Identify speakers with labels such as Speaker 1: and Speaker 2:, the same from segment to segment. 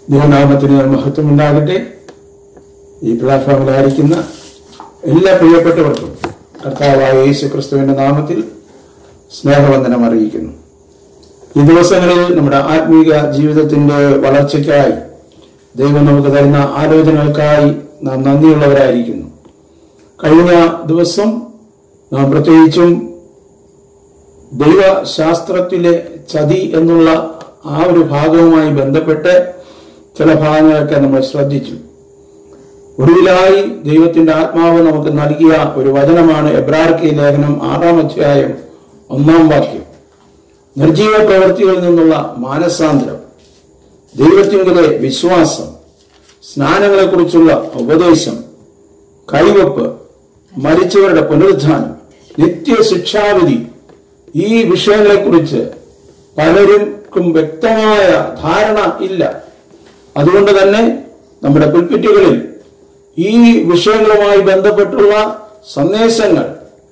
Speaker 1: ദൈവനാമത്തിന് മഹത്വം ഉണ്ടാകട്ടെ ഈ പ്ലാറ്റ്ഫോമിലായിരിക്കുന്ന എല്ലാ പ്രിയപ്പെട്ടവർക്കും കർത്താവായ യേശു ക്രിസ്തുവിന്റെ നാമത്തിൽ സ്നേഹവന്ദനം അറിയിക്കുന്നു ഈ ദിവസങ്ങളിൽ നമ്മുടെ ആത്മീക ജീവിതത്തിന്റെ വളർച്ചയ്ക്കായി ദൈവം നമുക്ക് തരുന്ന ആലോചനകൾക്കായി നാം നന്ദിയുള്ളവരായിരിക്കുന്നു കഴിഞ്ഞ ദിവസം നാം പ്രത്യേകിച്ചും ദൈവശാസ്ത്രത്തിലെ ചതി എന്നുള്ള ആ ഒരു ഭാഗവുമായി ബന്ധപ്പെട്ട് ചില ഭാഗങ്ങളൊക്കെ നമ്മൾ ശ്രദ്ധിച്ചു ഒടുവിലായി ദൈവത്തിന്റെ ആത്മാവ് നമുക്ക് നൽകിയ ഒരു വചനമാണ് എബ്രാർക്കി ലേഖനം ആറാം അധ്യായം ഒന്നാം വാക്യം നിർജീവ പ്രവൃത്തികളിൽ നിന്നുള്ള മാനസാന്തരം ദൈവത്തിങ്കിലെ വിശ്വാസം സ്നാനങ്ങളെക്കുറിച്ചുള്ള ഉപദേശം കൈവപ്പ് മരിച്ചവരുടെ പുനരുദ്ധാനം നിത്യശിക്ഷാവിധി ഈ വിഷയങ്ങളെക്കുറിച്ച് പലർക്കും വ്യക്തമായ ധാരണ ഇല്ല അതുകൊണ്ട് തന്നെ നമ്മുടെ പുൽപ്പിറ്റുകളിൽ ഈ വിഷയങ്ങളുമായി ബന്ധപ്പെട്ടുള്ള സന്ദേശങ്ങൾ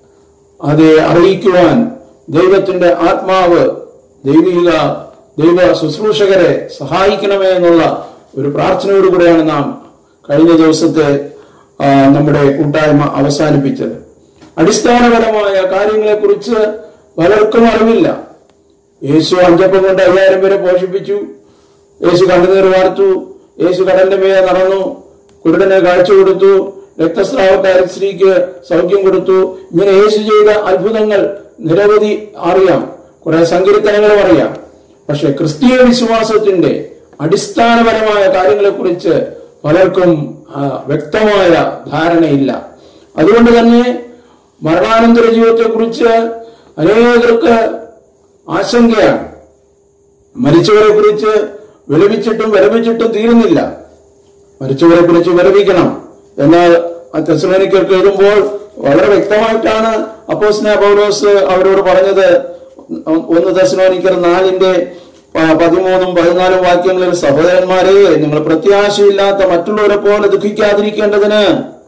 Speaker 1: അത് അറിയിക്കുവാൻ ദൈവത്തിന്റെ ആത്മാവ് ദൈവിക ദൈവ ശുശ്രൂഷകരെ സഹായിക്കണമേ എന്നുള്ള ഒരു പ്രാർത്ഥനയോടുകൂടെയാണ് നാം കഴിഞ്ഞ ദിവസത്തെ ആ, നമ്മുടെ കൂട്ടായ്മ അവസാനിപ്പിച്ചത് അടിസ്ഥാനപരമായ കാര്യങ്ങളെക്കുറിച്ച് പലർക്കും അറിവില്ല യേശു അഞ്ചപ്പം കൊണ്ട് അയ്യായിരം പേരെ പോഷിപ്പിച്ചു യേശു കണ്ണുനീർ വാർത്തു യേശു കടലിന്റെ മേലെ നടന്നു കുരുടനെ കാഴ്ച കൊടുത്തു രക്തസ്രാവക്കാരി സ്ത്രീക്ക് സൗഖ്യം കൊടുത്തു ഇങ്ങനെ യേശു ചെയ്ത അത്ഭുതങ്ങൾ നിരവധി അറിയാം കുറെ സങ്കീർത്തനങ്ങളും അറിയാം പക്ഷെ ക്രിസ്തീയ വിശ്വാസത്തിന്റെ അടിസ്ഥാനപരമായ കാര്യങ്ങളെക്കുറിച്ച് പലർക്കും ആ, വ്യക്തമായ ധാരണയില്ല അതുകൊണ്ട് തന്നെ മരണാനന്തര ജീവിതത്തെക്കുറിച്ച് അനേകർക്ക് ആശങ്കയാണ് മരിച്ചവരെ കുറിച്ച് വിലപിച്ചിട്ടും വിലപിച്ചിട്ടും തീരുന്നില്ല മരിച്ചവരെ കുറിച്ച് വിലപിക്കണം എന്നാൽ തെസ്ലോനിക്കർക്ക് എഴുതുമ്പോൾ വളരെ വ്യക്തമായിട്ടാണ് അപ്പോസ്ന പൗലോസ് അവരോട് പറഞ്ഞത് ഒന്ന് തെസ്ലോനിക്കർ നാലിന്റെ പ- പതിമൂന്നും പതിനാലും വാക്യങ്ങളിൽ സഹോദരന്മാരെ നിങ്ങൾ പ്രത്യാശയില്ലാത്ത മറ്റുള്ളവരെ പോലെ ദുഃഖിക്കാതിരിക്കേണ്ടതിന്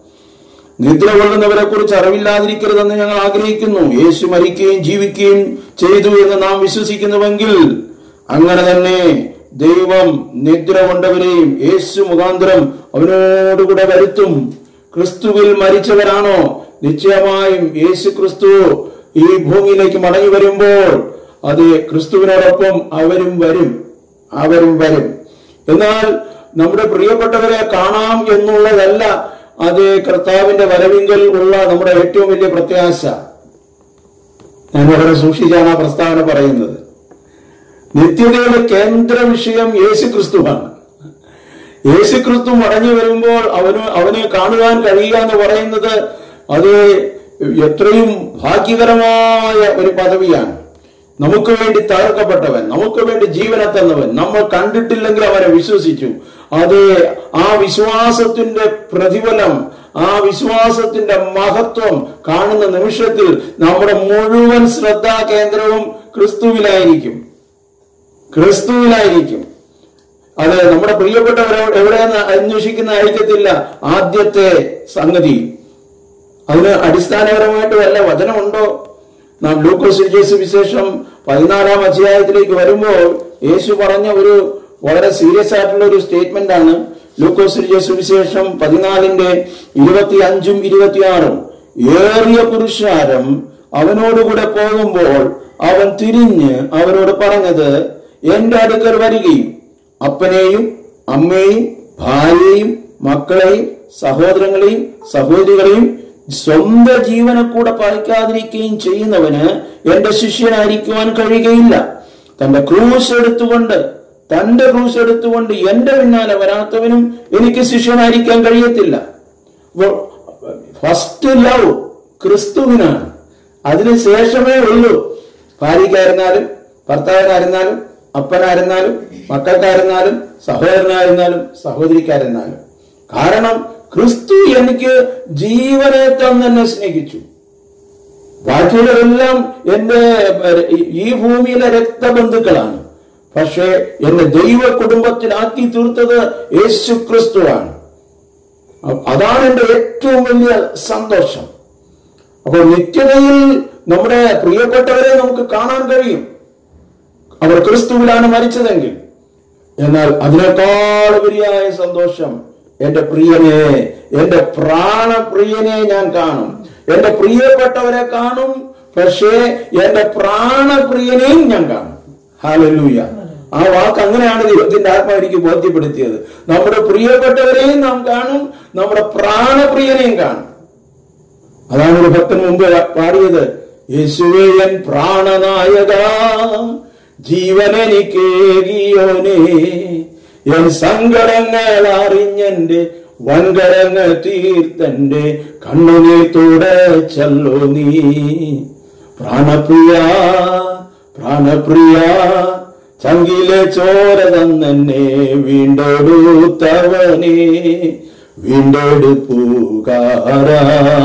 Speaker 1: നിദ്ര കൊള്ളുന്നവരെ കുറിച്ച് അറിവില്ലാതിരിക്കരുതെന്ന് ഞങ്ങൾ ആഗ്രഹിക്കുന്നു യേശു മരിക്കുകയും ജീവിക്കുകയും ചെയ്തു എന്ന് നാം വിശ്വസിക്കുന്നുവെങ്കിൽ അങ്ങനെ തന്നെ ദൈവം നിദ്ര കൊണ്ടവരെയും യേശു മുഖാന്തരം അവനോടുകൂടെ വരുത്തും ക്രിസ്തുവിൽ മരിച്ചവരാണോ നിശ്ചയമായും യേശു ക്രിസ്തു ഈ ഭൂമിയിലേക്ക് മടങ്ങി വരുമ്പോൾ അത് ക്രിസ്തുവിനോടൊപ്പം അവരും വരും അവരും വരും എന്നാൽ നമ്മുടെ പ്രിയപ്പെട്ടവരെ കാണാം എന്നുള്ളതല്ല അത് കർത്താവിന്റെ വരവിങ്കൽ ഉള്ള നമ്മുടെ ഏറ്റവും വലിയ പ്രത്യാശ ഞാൻ വളരെ സൂക്ഷിച്ചാണ് ആ പ്രസ്താവന പറയുന്നത് നിത്യതയുടെ കേന്ദ്ര വിഷയം യേശു ക്രിസ്തുവാണ് യേശു ക്രിസ്തു മടങ്ങി വരുമ്പോൾ അവന് അവനെ കാണുവാൻ കഴിയുക എന്ന് പറയുന്നത് അത് എത്രയും ഭാഗ്യകരമായ ഒരു പദവിയാണ് നമുക്ക് വേണ്ടി തകർക്കപ്പെട്ടവൻ നമുക്ക് വേണ്ടി ജീവനെ തന്നവൻ നമ്മൾ കണ്ടിട്ടില്ലെങ്കിൽ അവനെ വിശ്വസിച്ചു അത് ആ വിശ്വാസത്തിന്റെ പ്രതിഫലം ആ വിശ്വാസത്തിന്റെ മഹത്വം കാണുന്ന നിമിഷത്തിൽ നമ്മുടെ മുഴുവൻ ശ്രദ്ധാ കേന്ദ്രവും ക്രിസ്തുവിലായിരിക്കും ക്രിസ്തുവിലായിരിക്കും അത് നമ്മുടെ പ്രിയപ്പെട്ടവരെ എവിടെയെന്ന് അന്വേഷിക്കുന്ന ആയിരിക്കത്തില്ല ആദ്യത്തെ സംഗതി അതിന് അടിസ്ഥാനപരമായിട്ട് വല്ല വചനമുണ്ടോ നാം ലൂക്കോസ് വിജയസ് വിശേഷം പതിനാലാം അധ്യായത്തിലേക്ക് വരുമ്പോൾ യേശു പറഞ്ഞ ഒരു വളരെ സീരിയസ് ആയിട്ടുള്ള ഒരു സ്റ്റേറ്റ്മെന്റ് ആണ് ലൂക്കോസ് വിജയസ് വിശേഷം പതിനാലിന്റെ ഇരുപത്തി അഞ്ചും ഇരുപത്തിയാറും ഏറിയ പുരുഷാരം അവനോടുകൂടെ പോകുമ്പോൾ അവൻ തിരിഞ്ഞ് അവരോട് പറഞ്ഞത് എന്റെ അടുക്കൽ വരികയും അപ്പനെയും അമ്മയെയും ഭാര്യയെയും മക്കളെയും സഹോദരങ്ങളെയും സഹോദരികളെയും സ്വന്തം ജീവനെ കൂടെ പറിക്കാതിരിക്കുകയും ചെയ്യുന്നവന് എന്റെ ശിഷ്യനായിരിക്കുവാൻ കഴിയുകയില്ല തന്റെ ക്രൂശ് എടുത്തുകൊണ്ട് തന്റെ ക്രൂശ് എടുത്തുകൊണ്ട് എന്റെ പിന്നാലെ വരാത്തവനും എനിക്ക് ശിഷ്യനായിരിക്കാൻ കഴിയത്തില്ല ഫസ്റ്റ് ലവ് ക്രിസ്തുവിനാണ് അതിന് ശേഷമേ ഉള്ളൂ ഭാര്യയ്ക്കായിരുന്നാലും ഭർത്താവിനായിരുന്നാലും അപ്പനായിരുന്നാലും മക്കൾക്കായിരുന്നാലും സഹോദരനായിരുന്നാലും സഹോദരിക്കായിരുന്നാലും കാരണം ക്രിസ്തു എനിക്ക് ജീവനെ തന്നെ സ്നേഹിച്ചു ബാക്കിയുള്ളവരെല്ലാം എന്റെ ഏഹ്, ഈ ഭൂമിയിലെ രക്തബന്ധുക്കളാണ് പക്ഷേ എന്നെ ദൈവ കുടുംബത്തിലാക്കി തീർത്തത് യേശു ക്രിസ്തുവാണ് അ- അതാണ് എന്റെ ഏറ്റവും വലിയ സന്തോഷം അപ്പോൾ നിത്യതയിൽ നമ്മുടെ പ്രിയപ്പെട്ടവരെ നമുക്ക് കാണാൻ കഴിയും അവർ ക്രിസ്തുവിലാണ് മരിച്ചതെങ്കിൽ എന്നാൽ അതിനേക്കാൾ ഉപരിയായ സന്തോഷം എന്റെ പ്രിയനെ എന്റെ പ്രാണപ്രിയനെ ഞാൻ കാണും എന്റെ പ്രിയപ്പെട്ടവരെ കാണും പക്ഷേ എന്റെ പ്രാണപ്രിയനെയും ഞാൻ കാണും ഹാലലൂയ ആ വാക്ക് അങ്ങനെയാണ് ദൈവത്തിന്റെ ആത്മാവ് എനിക്ക് ബോധ്യപ്പെടുത്തിയത് നമ്മുടെ പ്രിയപ്പെട്ടവരെയും നാം കാണും നമ്മുടെ പ്രാണപ്രിയനെയും കാണും അതാണ് ഒരു ഭക്തൻ മുമ്പ് പാടിയത് യേശുവേ എൻ പ്രാണനായക ജീവനെനിക്കേകിയോനേ എൻ സങ്കടങ്ങൾ അറിഞ്ഞെന്റെ വൻകരങ്ങൾ തീർത്തന്റെ കണ്ണുനീർ തുടച്ചല്ലോ നീ പ്രാണപ്രിയ പ്രാണപ്രിയ ചങ്കിലെ ചോര തന്നെ വീണ്ടെടുത്തവനെ വീണ്ടെടുപ്പുകാരാ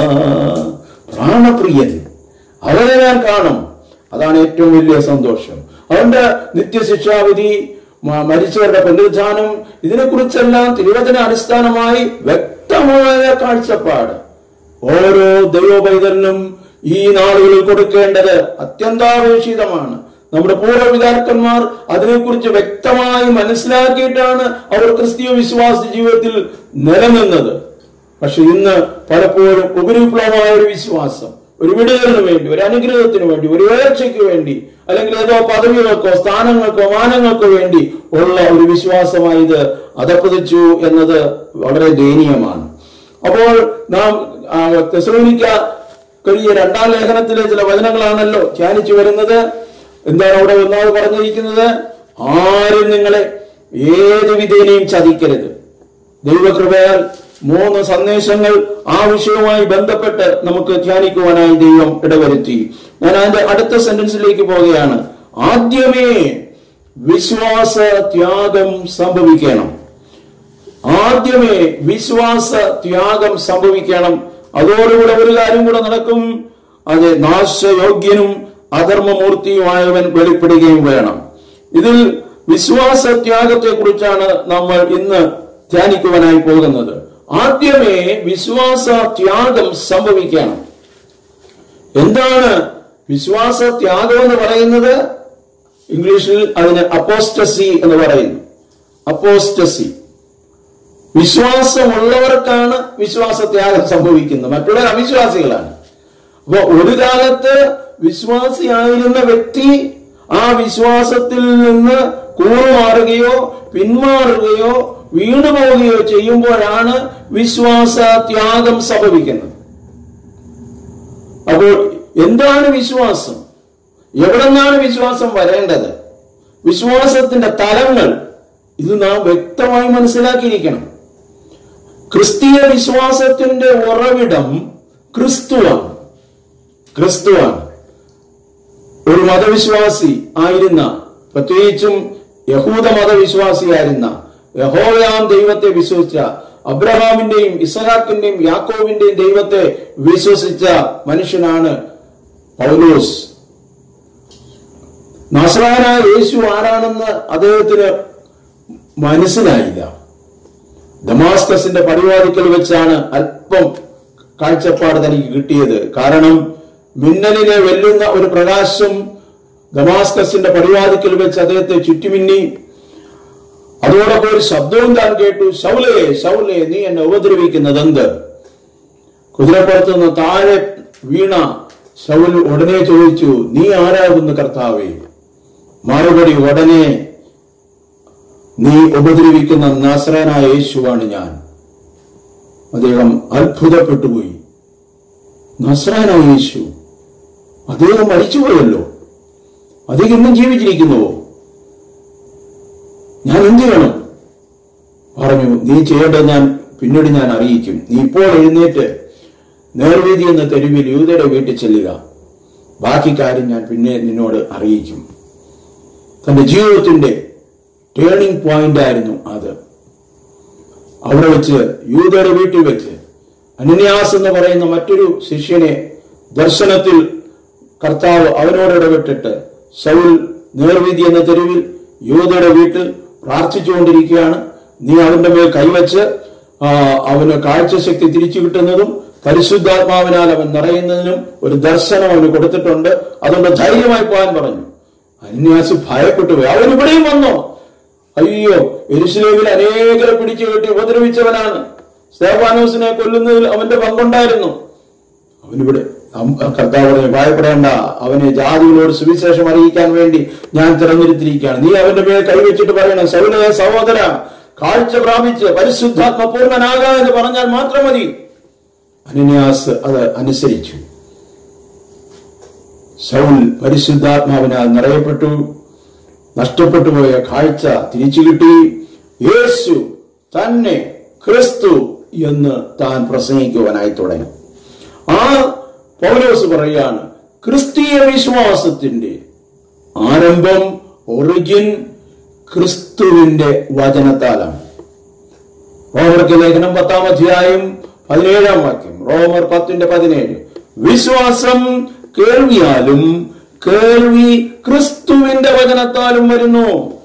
Speaker 1: പ്രാണപ്രിയൻ അവനെ ഞാൻ കാണും അതാണ് ഏറ്റവും വലിയ സന്തോഷം അതുകൊണ്ട് നിത്യശിക്ഷാവിധി മ- മരിച്ചവരുടെ പുനരുദ്ധാനം ഇതിനെക്കുറിച്ചെല്ലാം തിരുവചന അടിസ്ഥാനമായി വ്യക്തമായ കാഴ്ചപ്പാട് ഓരോ ദൈവപൈതലിനും ഈ നാളുകളിൽ കൊടുക്കേണ്ടത് അത്യന്താപേക്ഷിതമാണ് നമ്മുടെ പൂർവ്വപിതാക്കന്മാർ അതിനെക്കുറിച്ച് വ്യക്തമായി മനസ്സിലാക്കിയിട്ടാണ് അവർ ക്രിസ്തീയ വിശ്വാസ ജീവിതത്തിൽ നിലനിന്നത് പക്ഷെ ഇന്ന് പലപ്പോഴും ഉപരിപ്ലവമായ ഒരു വിശ്വാസം ഒരു വിടുതലിന് വേണ്ടി ഒരു അനുഗ്രഹത്തിന് വേണ്ടി ഒരു ഉയർച്ചയ്ക്ക് വേണ്ടി അല്ലെങ്കിൽ ഏതോ പദവികൾക്കോ സ്ഥാനങ്ങൾക്കോ മാനങ്ങൾക്കോ വേണ്ടി ഉള്ള ഒരു വിശ്വാസമായി ഇത് അധപ്പതിച്ചു എന്നത് വളരെ ദയനീയമാണ് അപ്പോൾ നാം തെസലോനിക്ക കഴിയ രണ്ടാം ലേഖനത്തിലെ ചില വചനങ്ങളാണല്ലോ ധ്യാനിച്ചു വരുന്നത് എന്താണ് അവിടെ ഒന്നാമത് പറഞ്ഞിരിക്കുന്നത് ആരും നിങ്ങളെ ഏത് വിധേനയും ചതിക്കരുത് ദൈവകൃപയാൽ മൂന്ന് സന്ദേശങ്ങൾ ആ വിഷയവുമായി ബന്ധപ്പെട്ട് നമുക്ക് ധ്യാനിക്കുവാനായി ദൈവം ഇടവരുത്തി ഞാൻ അതിന്റെ അടുത്ത സെന്റൻസിലേക്ക് പോവുകയാണ് ആദ്യമേ വിശ്വാസ ത്യാഗം സംഭവിക്കണം ആദ്യമേ വിശ്വാസ ത്യാഗം സംഭവിക്കണം അതോടുകൂടെ ഒരു കാര്യം കൂടെ നടക്കും അത് നാശയോഗ്യനും അധർമ്മമൂർത്തിയുമായവൻ വെളിപ്പെടുകയും വേണം ഇതിൽ വിശ്വാസ ത്യാഗത്തെ കുറിച്ചാണ് നമ്മൾ ഇന്ന് ധ്യാനിക്കുവാനായി പോകുന്നത് ആദ്യമേ വിശ്വാസ ത്യാഗം സംഭവിക്കണം എന്താണ് വിശ്വാസ ത്യാഗം എന്ന് പറയുന്നത് ഇംഗ്ലീഷിൽ അതിന് അപ്പോസ്റ്റസി എന്ന് പറയുന്നു അപ്പോസ്റ്റസി വിശ്വാസമുള്ളവർക്കാണ് വിശ്വാസ ത്യാഗം സംഭവിക്കുന്നത് മറ്റുള്ളവർ അവിശ്വാസികളാണ് അപ്പൊ ഒരു കാലത്ത് വിശ്വാസിയായിരുന്ന വ്യക്തി ആ വിശ്വാസത്തിൽ നിന്ന് കൂറുമാറുകയോ പിന്മാറുകയോ വീണുപോവുകയോ ചെയ്യുമ്പോഴാണ് വിശ്വാസ ത്യാഗം സംഭവിക്കുന്നത് അപ്പോൾ എന്താണ് വിശ്വാസം എവിടെ നിന്നാണ് വിശ്വാസം വരേണ്ടത് വിശ്വാസത്തിന്റെ തലങ്ങൾ ഇത് നാം വ്യക്തമായി മനസ്സിലാക്കിയിരിക്കണം ക്രിസ്തീയ വിശ്വാസത്തിന്റെ ഉറവിടം ക്രിസ്തുവാണ് ക്രിസ്തുവാണ് ഒരു മതവിശ്വാസി ആയിരുന്ന പ്രത്യേകിച്ചും യഹൂദ മതവിശ്വാസിയായിരുന്ന യഹോവയാം ദൈവത്തെ വിശ്വസിച്ച അബ്രഹാമിന്റെയും ഇസഹാക്കിന്റെയും യാക്കോവിന്റെയും ദൈവത്തെ വിശ്വസിച്ച മനുഷ്യനാണ് പൗലോസ് നസ്രാനായ യേശു ആരാണെന്ന് അദ്ദേഹത്തിന് മനസ്സിലായില്ല ദമാസ്കസിന്റെ പടിവാതിക്കൽ വെച്ചാണ് അല്പം കാഴ്ചപ്പാട് തനിക്ക് കിട്ടിയത് കാരണം മിന്നലിനെ വെല്ലുന്ന ഒരു പ്രകാശം ദമാസ്കസിന്റെ പടിവാതിക്കൽ വെച്ച് അദ്ദേഹത്തെ ചുറ്റുമിന്നി അതോടൊപ്പം ഒരു ശബ്ദവും താൻ കേട്ടു ശൗലേ ശൗലേ നീ എന്നെ ഉപദ്രവിക്കുന്നത് എന്ത് കുതിരപ്പുറത്ത് നിന്ന് താഴെ വീണ ശൗൽ ഉടനെ ചോദിച്ചു നീ ആരാകുന്നു കർത്താവേ മറുപടി ഉടനെ നീ ഉപദ്രവിക്കുന്ന നാസറനായ യേശുവാണ് ഞാൻ അദ്ദേഹം അത്ഭുതപ്പെട്ടുപോയി നസ്രാനായ യേശു അദ്ദേഹം മരിച്ചുപോയല്ലോ അദ്ദേഹം ഇന്നും ജീവിച്ചിരിക്കുന്നുവോ ഞാൻ എന്ത് ചെയ്യണം പറഞ്ഞു നീ ചെയ്യേണ്ടത് ഞാൻ പിന്നീട് ഞാൻ അറിയിക്കും നീ ഇപ്പോൾ എഴുന്നേറ്റ് നേർവീതി എന്ന തെരുവിൽ യൂതയുടെ വീട്ടിൽ ചെല്ലുക ബാക്കി കാര്യം ഞാൻ പിന്നെ നിന്നോട് അറിയിക്കും തന്റെ ജീവിതത്തിന്റെ ടേണിംഗ് പോയിന്റ് ആയിരുന്നു അത് അവിടെ വെച്ച് യൂതയുടെ വീട്ടിൽ വെച്ച് അനന്യാസ് എന്ന് പറയുന്ന മറ്റൊരു ശിഷ്യനെ ദർശനത്തിൽ കർത്താവ് അവനോട് ഇടപെട്ടിട്ട് ശൗൽ നേർവീതി എന്ന തെരുവിൽ യൂതയുടെ വീട്ടിൽ പ്രാർത്ഥിച്ചുകൊണ്ടിരിക്കുകയാണ് നീ അവന്റെ മേൽ കൈവച്ച് ആ, അവന് കാഴ്ചശക്തി തിരിച്ചു കിട്ടുന്നതും പരിശുദ്ധാത്മാവിനാൽ അവൻ നിറയുന്നതിനും ഒരു ദർശനം അവന് കൊടുത്തിട്ടുണ്ട് അതുകൊണ്ട് ധൈര്യമായി പോകാൻ പറഞ്ഞു അന്യാസ് ഭയപ്പെട്ടു പോയി അവൻ ഇവിടെയും വന്നോ അയ്യോ എരുസലേമിൽ അനേകരെ പിടിച്ചു കെട്ടി ഉപദ്രവിച്ചവനാണ് സ്തേഫാനോസിനെ കൊല്ലുന്നതിൽ അവന്റെ പങ്കുണ്ടായിരുന്നു അവനിവിടെ അം- കർത്താവ് പറഞ്ഞു ഭയപ്പെടേണ്ട അവനെ ജാതികളോട് സുവിശേഷം അറിയിക്കാൻ വേണ്ടി ഞാൻ തിരഞ്ഞെടുത്തിരിക്കുകയാണ് നീ അവന്റെ മേൽ കൈവച്ചിട്ട് പറയണം സൗലയ സഹോദര കാഴ്ച പ്രാപിച്ച് പരിശുദ്ധാത്മ പൂർണ്ണനാകാ എന്ന് പറഞ്ഞാൽ മാത്രം മതി അനന്യാസ് അത് അനുസരിച്ചു ശൗൽ പരിശുദ്ധാത്മാവിനാൽ നിറയപ്പെട്ടു നഷ്ടപ്പെട്ടു പോയ കാഴ്ച തിരിച്ചു കിട്ടി യേശു തന്നെ ക്രിസ്തു എന്ന് താൻ പ്രസംഗിക്കുവാനായി തുടങ്ങി ആ പൗലോസ് പറയാണ് ക്രിസ്തീയ വിശ്വാസത്തിന്റെ ആരംഭം ഒറിജിൻ ക്രിസ്തുവിന്റെ വചനത്താലാണ് റോമർക്ക് ലേഖനം പത്താം അധ്യായം പതിനേഴാം വാക്യം റോമർ പത്തിന്റെ പതിനേഴ് വിശ്വാസം കേൾവിയാലും കേൾവി ക്രിസ്തുവിന്റെ വചനത്താലും വരുന്നു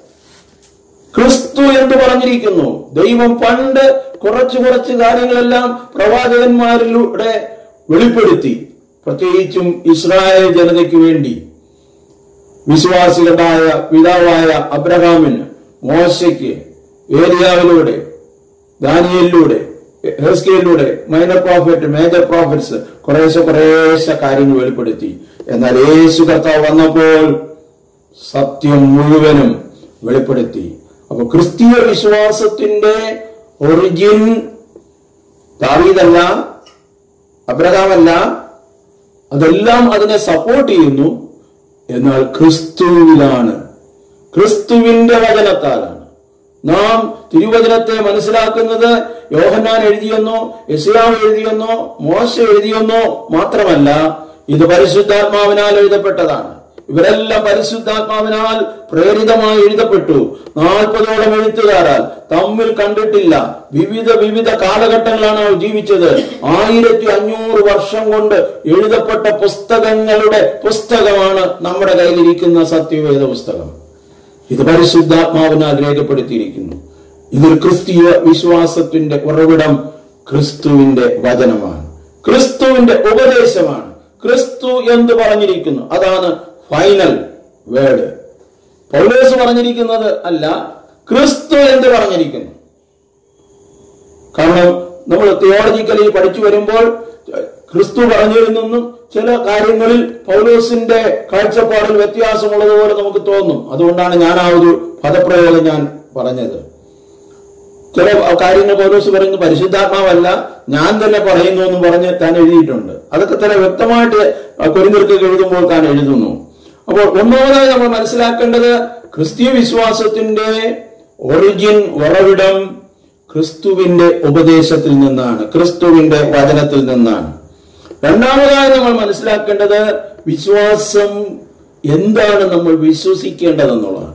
Speaker 1: ക്രിസ്തു എന്ന് പറഞ്ഞിരിക്കുന്നു ദൈവം പണ്ട് കുറച്ച് കുറച്ച് കാര്യങ്ങളെല്ലാം പ്രവാചകന്മാരിലൂടെ വെളിപ്പെടുത്തി പ്രത്യേകിച്ചും ഇസ്രായേൽ ജനതയ്ക്ക് വേണ്ടി വിശ്വാസികളായ പിതാവായ അബ്രഹാമിന് മോശയ്ക്ക് ഏരിയാവിലൂടെ ദാനിയലിലൂടെ ഹെസ്കേലിലൂടെ മൈനർ പ്രോഫിറ്റ് മേജർ പ്രോഫിറ്റ്സ് കുറേശ്ശെ കുറേശ്ശെ കാര്യങ്ങൾ വെളിപ്പെടുത്തി എന്നാൽ യേശു കർത്താവ് വന്നപ്പോൾ സത്യം മുഴുവനും വെളിപ്പെടുത്തി അപ്പൊ ക്രിസ്തീയ വിശ്വാസത്തിന്റെ ഒറിജിൻ ദാവീദല്ല അബ്രഹാമല്ല അതെല്ലാം അതിനെ സപ്പോർട്ട് ചെയ്യുന്നു എന്നാൽ ക്രിസ്തുവിലാണ് ക്രിസ്തുവിന്റെ വചനത്താലാണ് നാം തിരുവചനത്തെ മനസ്സിലാക്കുന്നത് യോഹന്നാൻ എഴുതിയെന്നോ യസിയാവ് എഴുതിയെന്നോ മോശ എഴുതിയെന്നോ മാത്രമല്ല ഇത് പരിശുദ്ധാത്മാവിനാൽ എഴുതപ്പെട്ടതാണ് ഇവരെല്ലാം പരിശുദ്ധാത്മാവിനാൽ പ്രേരിതമായി എഴുതപ്പെട്ടു നാൽപ്പതോളം എഴുത്തുകാരാൽ തമ്മിൽ കണ്ടിട്ടില്ല വിവിധ വിവിധ കാലഘട്ടങ്ങളാണ് അവർ ജീവിച്ചത് ആയിരത്തി അഞ്ഞൂറ് വർഷം കൊണ്ട് എഴുതപ്പെട്ട പുസ്തകങ്ങളുടെ പുസ്തകമാണ് നമ്മുടെ കയ്യിലിരിക്കുന്ന സത്യവേദ പുസ്തകം ഇത് പരിശുദ്ധാത്മാവിനാൽ രേഖപ്പെടുത്തിയിരിക്കുന്നു ഇതൊരു ക്രിസ്തീയ വിശ്വാസത്തിന്റെ ഉറവിടം ക്രിസ്തുവിന്റെ വചനമാണ് ക്രിസ്തുവിന്റെ ഉപദേശമാണ് ക്രിസ്തു എന്ന് പറഞ്ഞിരിക്കുന്നു അതാണ് ഫൈനൽ വേർഡ് പൗലോസ് പറഞ്ഞിരിക്കുന്നത് അല്ല ക്രിസ്തു എന്ന് പറഞ്ഞിരിക്കുന്നു കാരണം നമ്മൾ തിയോളജിക്കലി പഠിച്ചു വരുമ്പോൾ ക്രിസ്തു പറഞ്ഞതിൽ നിന്നും ചില കാര്യങ്ങളിൽ പൗലോസിന്റെ കാഴ്ചപ്പാടിൽ വ്യത്യാസമുള്ളതുപോലെ നമുക്ക് തോന്നും അതുകൊണ്ടാണ് ഞാൻ ആ ഒരു പദപ്രയോഗം ഞാൻ പറഞ്ഞത് ചില കാര്യങ്ങൾ പൗലോസ് പറയുന്നത് പരിശുദ്ധാത്മാവല്ല ഞാൻ തന്നെ പറയുന്നു എന്ന് പറഞ്ഞ് താൻ എഴുതിയിട്ടുണ്ട് അതൊക്കെ തന്നെ വ്യക്തമായിട്ട് കൊരിന്തിർക്ക് എഴുതുമ്പോൾ താൻ എഴുതുന്നു അപ്പോൾ ഒന്നാമതായി നമ്മൾ മനസ്സിലാക്കേണ്ടത് ക്രിസ്തീയ വിശ്വാസത്തിന്റെ ഒറിജിൻ ഉറവിടം ക്രിസ്തുവിന്റെ ഉപദേശത്തിൽ നിന്നാണ് ക്രിസ്തുവിന്റെ വചനത്തിൽ നിന്നാണ് രണ്ടാമതായി നമ്മൾ മനസ്സിലാക്കേണ്ടത് വിശ്വാസം എന്താണ് നമ്മൾ വിശ്വസിക്കേണ്ടതെന്നുള്ളതാണ്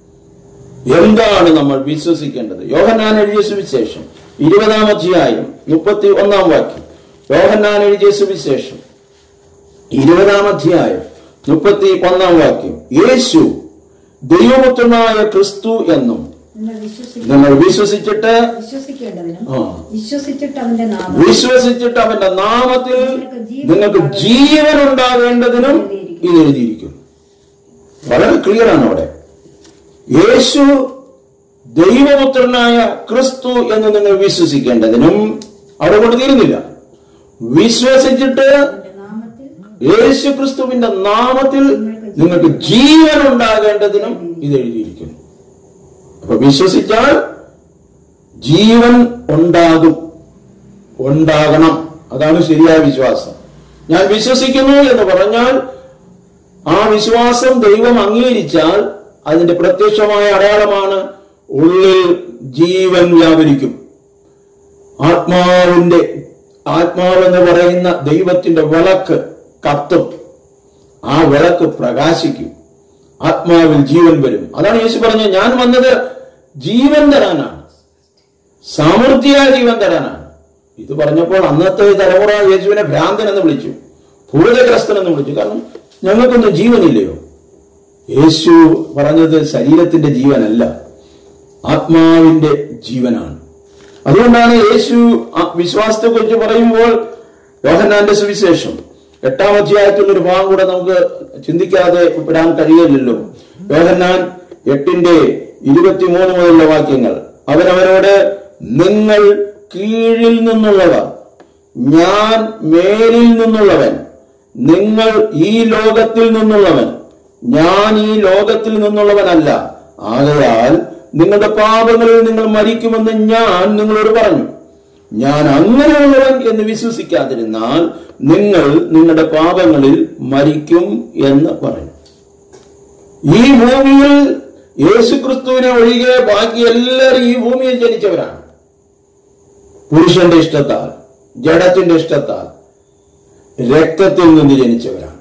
Speaker 1: എന്താണ് നമ്മൾ വിശ്വസിക്കേണ്ടത് യോഹന്നാൻ എഴുതിയ സുവിശേഷം ഇരുപതാം അധ്യായം മുപ്പത്തി ഒന്നാം വാക്യം യോഹന്നാൻ എഴുതിയ സുവിശേഷം ഇരുപതാം അധ്യായം മുപ്പത്തി ഒന്നാം വാക്യം യേശു ദൈവപുത്രനായ ക്രിസ്തു എന്നും
Speaker 2: നിങ്ങൾ വിശ്വസി
Speaker 1: നിങ്ങൾ വിശ്വസിച്ചിട്ട്
Speaker 2: വിശ്വസിക്കേണ്ടതിനും
Speaker 1: ആ.
Speaker 2: വിശ്വസിച്ചിട്ട് അവന്റെ നാമം
Speaker 1: വിശ്വസിച്ചിട്ട് അവന്റെ നാമത്തിൽ നിങ്ങൾക്ക് ജീവൻ ഉണ്ടാകേണ്ടതിനും ഇത് എഴുതിയിരിക്കുന്നു വളരെ ക്ലിയർ ആണ് അവിടെ യേശു ദൈവപുത്രനായ ക്രിസ്തു എന്ന് നിങ്ങൾ വിശ്വസിക്കേണ്ടതിനും അവിടെ കൊണ്ട് തീരുന്നില്ല വിശ്വസിച്ചിട്ട്
Speaker 2: അവന്റെ നാമത്തിൽ
Speaker 1: യേശു ക്രിസ്തുവിന്റെ നാമത്തിൽ നിങ്ങൾക്ക് ജീവൻ ഉണ്ടാകേണ്ടതിനും ഇത് എഴുതിയിരിക്കുന്നു അപ്പൊ വിശ്വസിച്ചാൽ ജീവൻ ഉണ്ടാകും ഉണ്ടാകണം അതാണ് ശരിയായ വിശ്വാസം ഞാൻ വിശ്വസിക്കുന്നു എന്ന് പറഞ്ഞാൽ ആ വിശ്വാസം ദൈവം അംഗീകരിച്ചാൽ അതിന്റെ പ്രത്യക്ഷമായ അടയാളമാണ് ഉള്ളിൽ ജീവൻ വ്യാപരിക്കും ആത്മാവിന്റെ ആത്മാവെന്ന് പറയുന്ന ദൈവത്തിന്റെ വിളക്ക് കത്തും ആ വിളക്ക് പ്രകാശിക്കും ആത്മാവിൽ ജീവൻ വരും അതാണ് യേശു പറഞ്ഞത് ഞാൻ വന്നത് ജീവൻ തരാനാണ് സമൃദ്ധിയായ ജീവൻ തരാനാണ് ഇത് പറഞ്ഞപ്പോൾ അന്നത്തെ തലമുറ യേശുവിനെ ഭ്രാന്തൻ എന്ന് വിളിച്ചു ഭൂതഗ്രസ്തൻ എന്ന് വിളിച്ചു കാരണം ഞങ്ങൾക്കൊന്നും ജീവനില്ലയോ യേശു പറഞ്ഞത് ശരീരത്തിന്റെ ജീവനല്ല ആത്മാവിന്റെ ജീവനാണ് അതുകൊണ്ടാണ് യേശു ആ വിശ്വാസത്തെ കുറിച്ച് പറയുമ്പോൾ യോഹന്നാന്റെ സുവിശേഷം എട്ടാം അധ്യായത്തിൽ ഒരു ഭാഗം കൂടെ നമുക്ക് ചിന്തിക്കാതെ വിടാൻ കഴിയില്ലല്ലോ യോഹന്നാൻ എട്ടിന്റെ ഇരുപത്തിമൂന്ന് മുതലുള്ള വാക്യങ്ങൾ അവനവരോട് നിങ്ങൾ കീഴിൽ നിന്നുള്ളവർ ഞാൻ മേലിൽ നിന്നുള്ളവൻ നിങ്ങൾ ഈ ലോകത്തിൽ നിന്നുള്ളവൻ ഞാൻ ഈ ലോകത്തിൽ നിന്നുള്ളവനല്ല ആകയാൽ നിങ്ങളുടെ പാപങ്ങളിൽ നിങ്ങൾ മരിക്കുമെന്ന് ഞാൻ നിങ്ങളോട് പറഞ്ഞു ഞാൻ അങ്ങനെയുള്ളവൻ എന്ന് വിശ്വസിക്കാതിരുന്നാൽ നിങ്ങൾ നിങ്ങളുടെ പാപങ്ങളിൽ മരിക്കും എന്ന് പറഞ്ഞു ഈ ഭൂമിയിൽ യേശുക്രിസ്തുവിനെ ഒഴികെ ബാക്കി എല്ലാവരും ഈ ഭൂമിയിൽ ജനിച്ചവരാണ് പുരുഷന്റെ ഇഷ്ടത്താൽ ജഡത്തിന്റെ ഇഷ്ടത്താൽ രക്തത്തിൽ നിന്ന് ജനിച്ചവരാണ്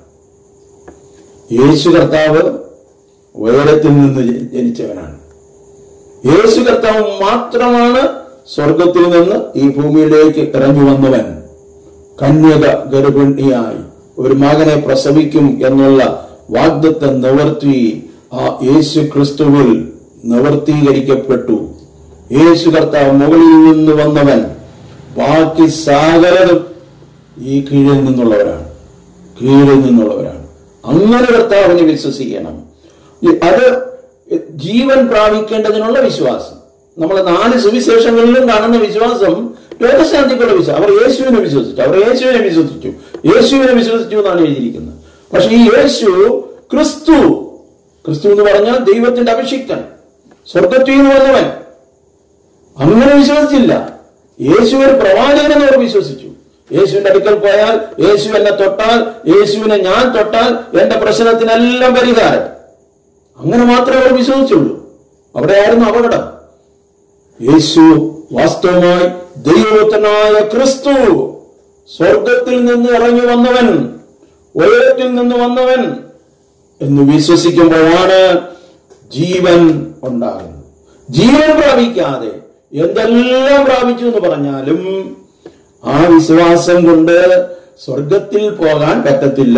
Speaker 1: യേശു കർത്താവ് ഉയരത്തിൽ നിന്ന് ജ- ജനിച്ചവനാണ് യേശു കർത്താവ് മാത്രമാണ് സ്വർഗത്തിൽ നിന്ന് ഈ ഭൂമിയിലേക്ക് ഇറങ്ങി വന്നവൻ കന്യക ഗർഭിണിയായി ഒരു മകനെ പ്രസവിക്കും എന്നുള്ള വാഗ്ദത്തം നിവർത്തി ആ യേശു ക്രിസ്തുവിൽ നിവർത്തീകരിക്കപ്പെട്ടു യേശു കർത്താവ് മുകളിൽ നിന്ന് വന്നവൻ ബാക്കി സകലതും ഈ കീഴിൽ നിന്നുള്ളവരാണ് കീഴിൽ നിന്നുള്ളവരാണ് അങ്ങനെ കർത്താവിനെ വിശ്വസിക്കണം ഈ- അത് ജീവൻ പ്രാപിക്കേണ്ടതിനുള്ള വിശ്വാസം നമ്മൾ നാല് സുവിശേഷങ്ങളിലും കാണുന്ന വിശ്വാസം രോഗശാന്തിക്കുള്ള വിശ്വാസം അവർ യേശുവിനെ വിശ്വസിച്ചു അവർ യേശുവിനെ വിശ്വസിച്ചു യേശുവിനെ വിശ്വസിച്ചു എന്നാണ് എഴുതിയിരിക്കുന്നത് പക്ഷെ ഈ യേശു ക്രിസ്തു ക്രിസ്തു എന്ന് പറഞ്ഞാൽ ദൈവത്തിന്റെ അഭിഷിക്തൻ സ്വർഗത്തിൽ നിന്ന് വന്നവൻ അങ്ങനെ വിശ്വസിച്ചില്ല യേശു ഒരു പ്രവാചകനെന്ന് അവർ വിശ്വസിച്ചു യേശുവിന്റെ അടുക്കൽ പോയാൽ യേശു എന്നെ തൊട്ടാൽ യേശുവിനെ ഞാൻ തൊട്ടാൽ എന്റെ പ്രശ്നത്തിനെല്ലാം പരിഹാരം അങ്ങനെ മാത്രമേ അവർ വിശ്വസിച്ചുള്ളൂ അവിടെയായിരുന്നു അപകടം യേശു വാസ്തവമായി ദൈവപുത്രനായ ക്രിസ്തു സ്വർഗത്തിൽ നിന്ന് ഇറങ്ങി വന്നവൻ ഉയരത്തിൽ നിന്ന് വന്നവൻ എന്ന് വിശ്വസിക്കുമ്പോഴാണ് ജീവൻ ഉണ്ടാകുന്നത് ജീവൻ പ്രാപിക്കാതെ എന്തെല്ലാം പ്രാപിച്ചു എന്ന് പറഞ്ഞാലും ആ വിശ്വാസം കൊണ്ട് സ്വർഗത്തിൽ പോകാൻ പറ്റത്തില്ല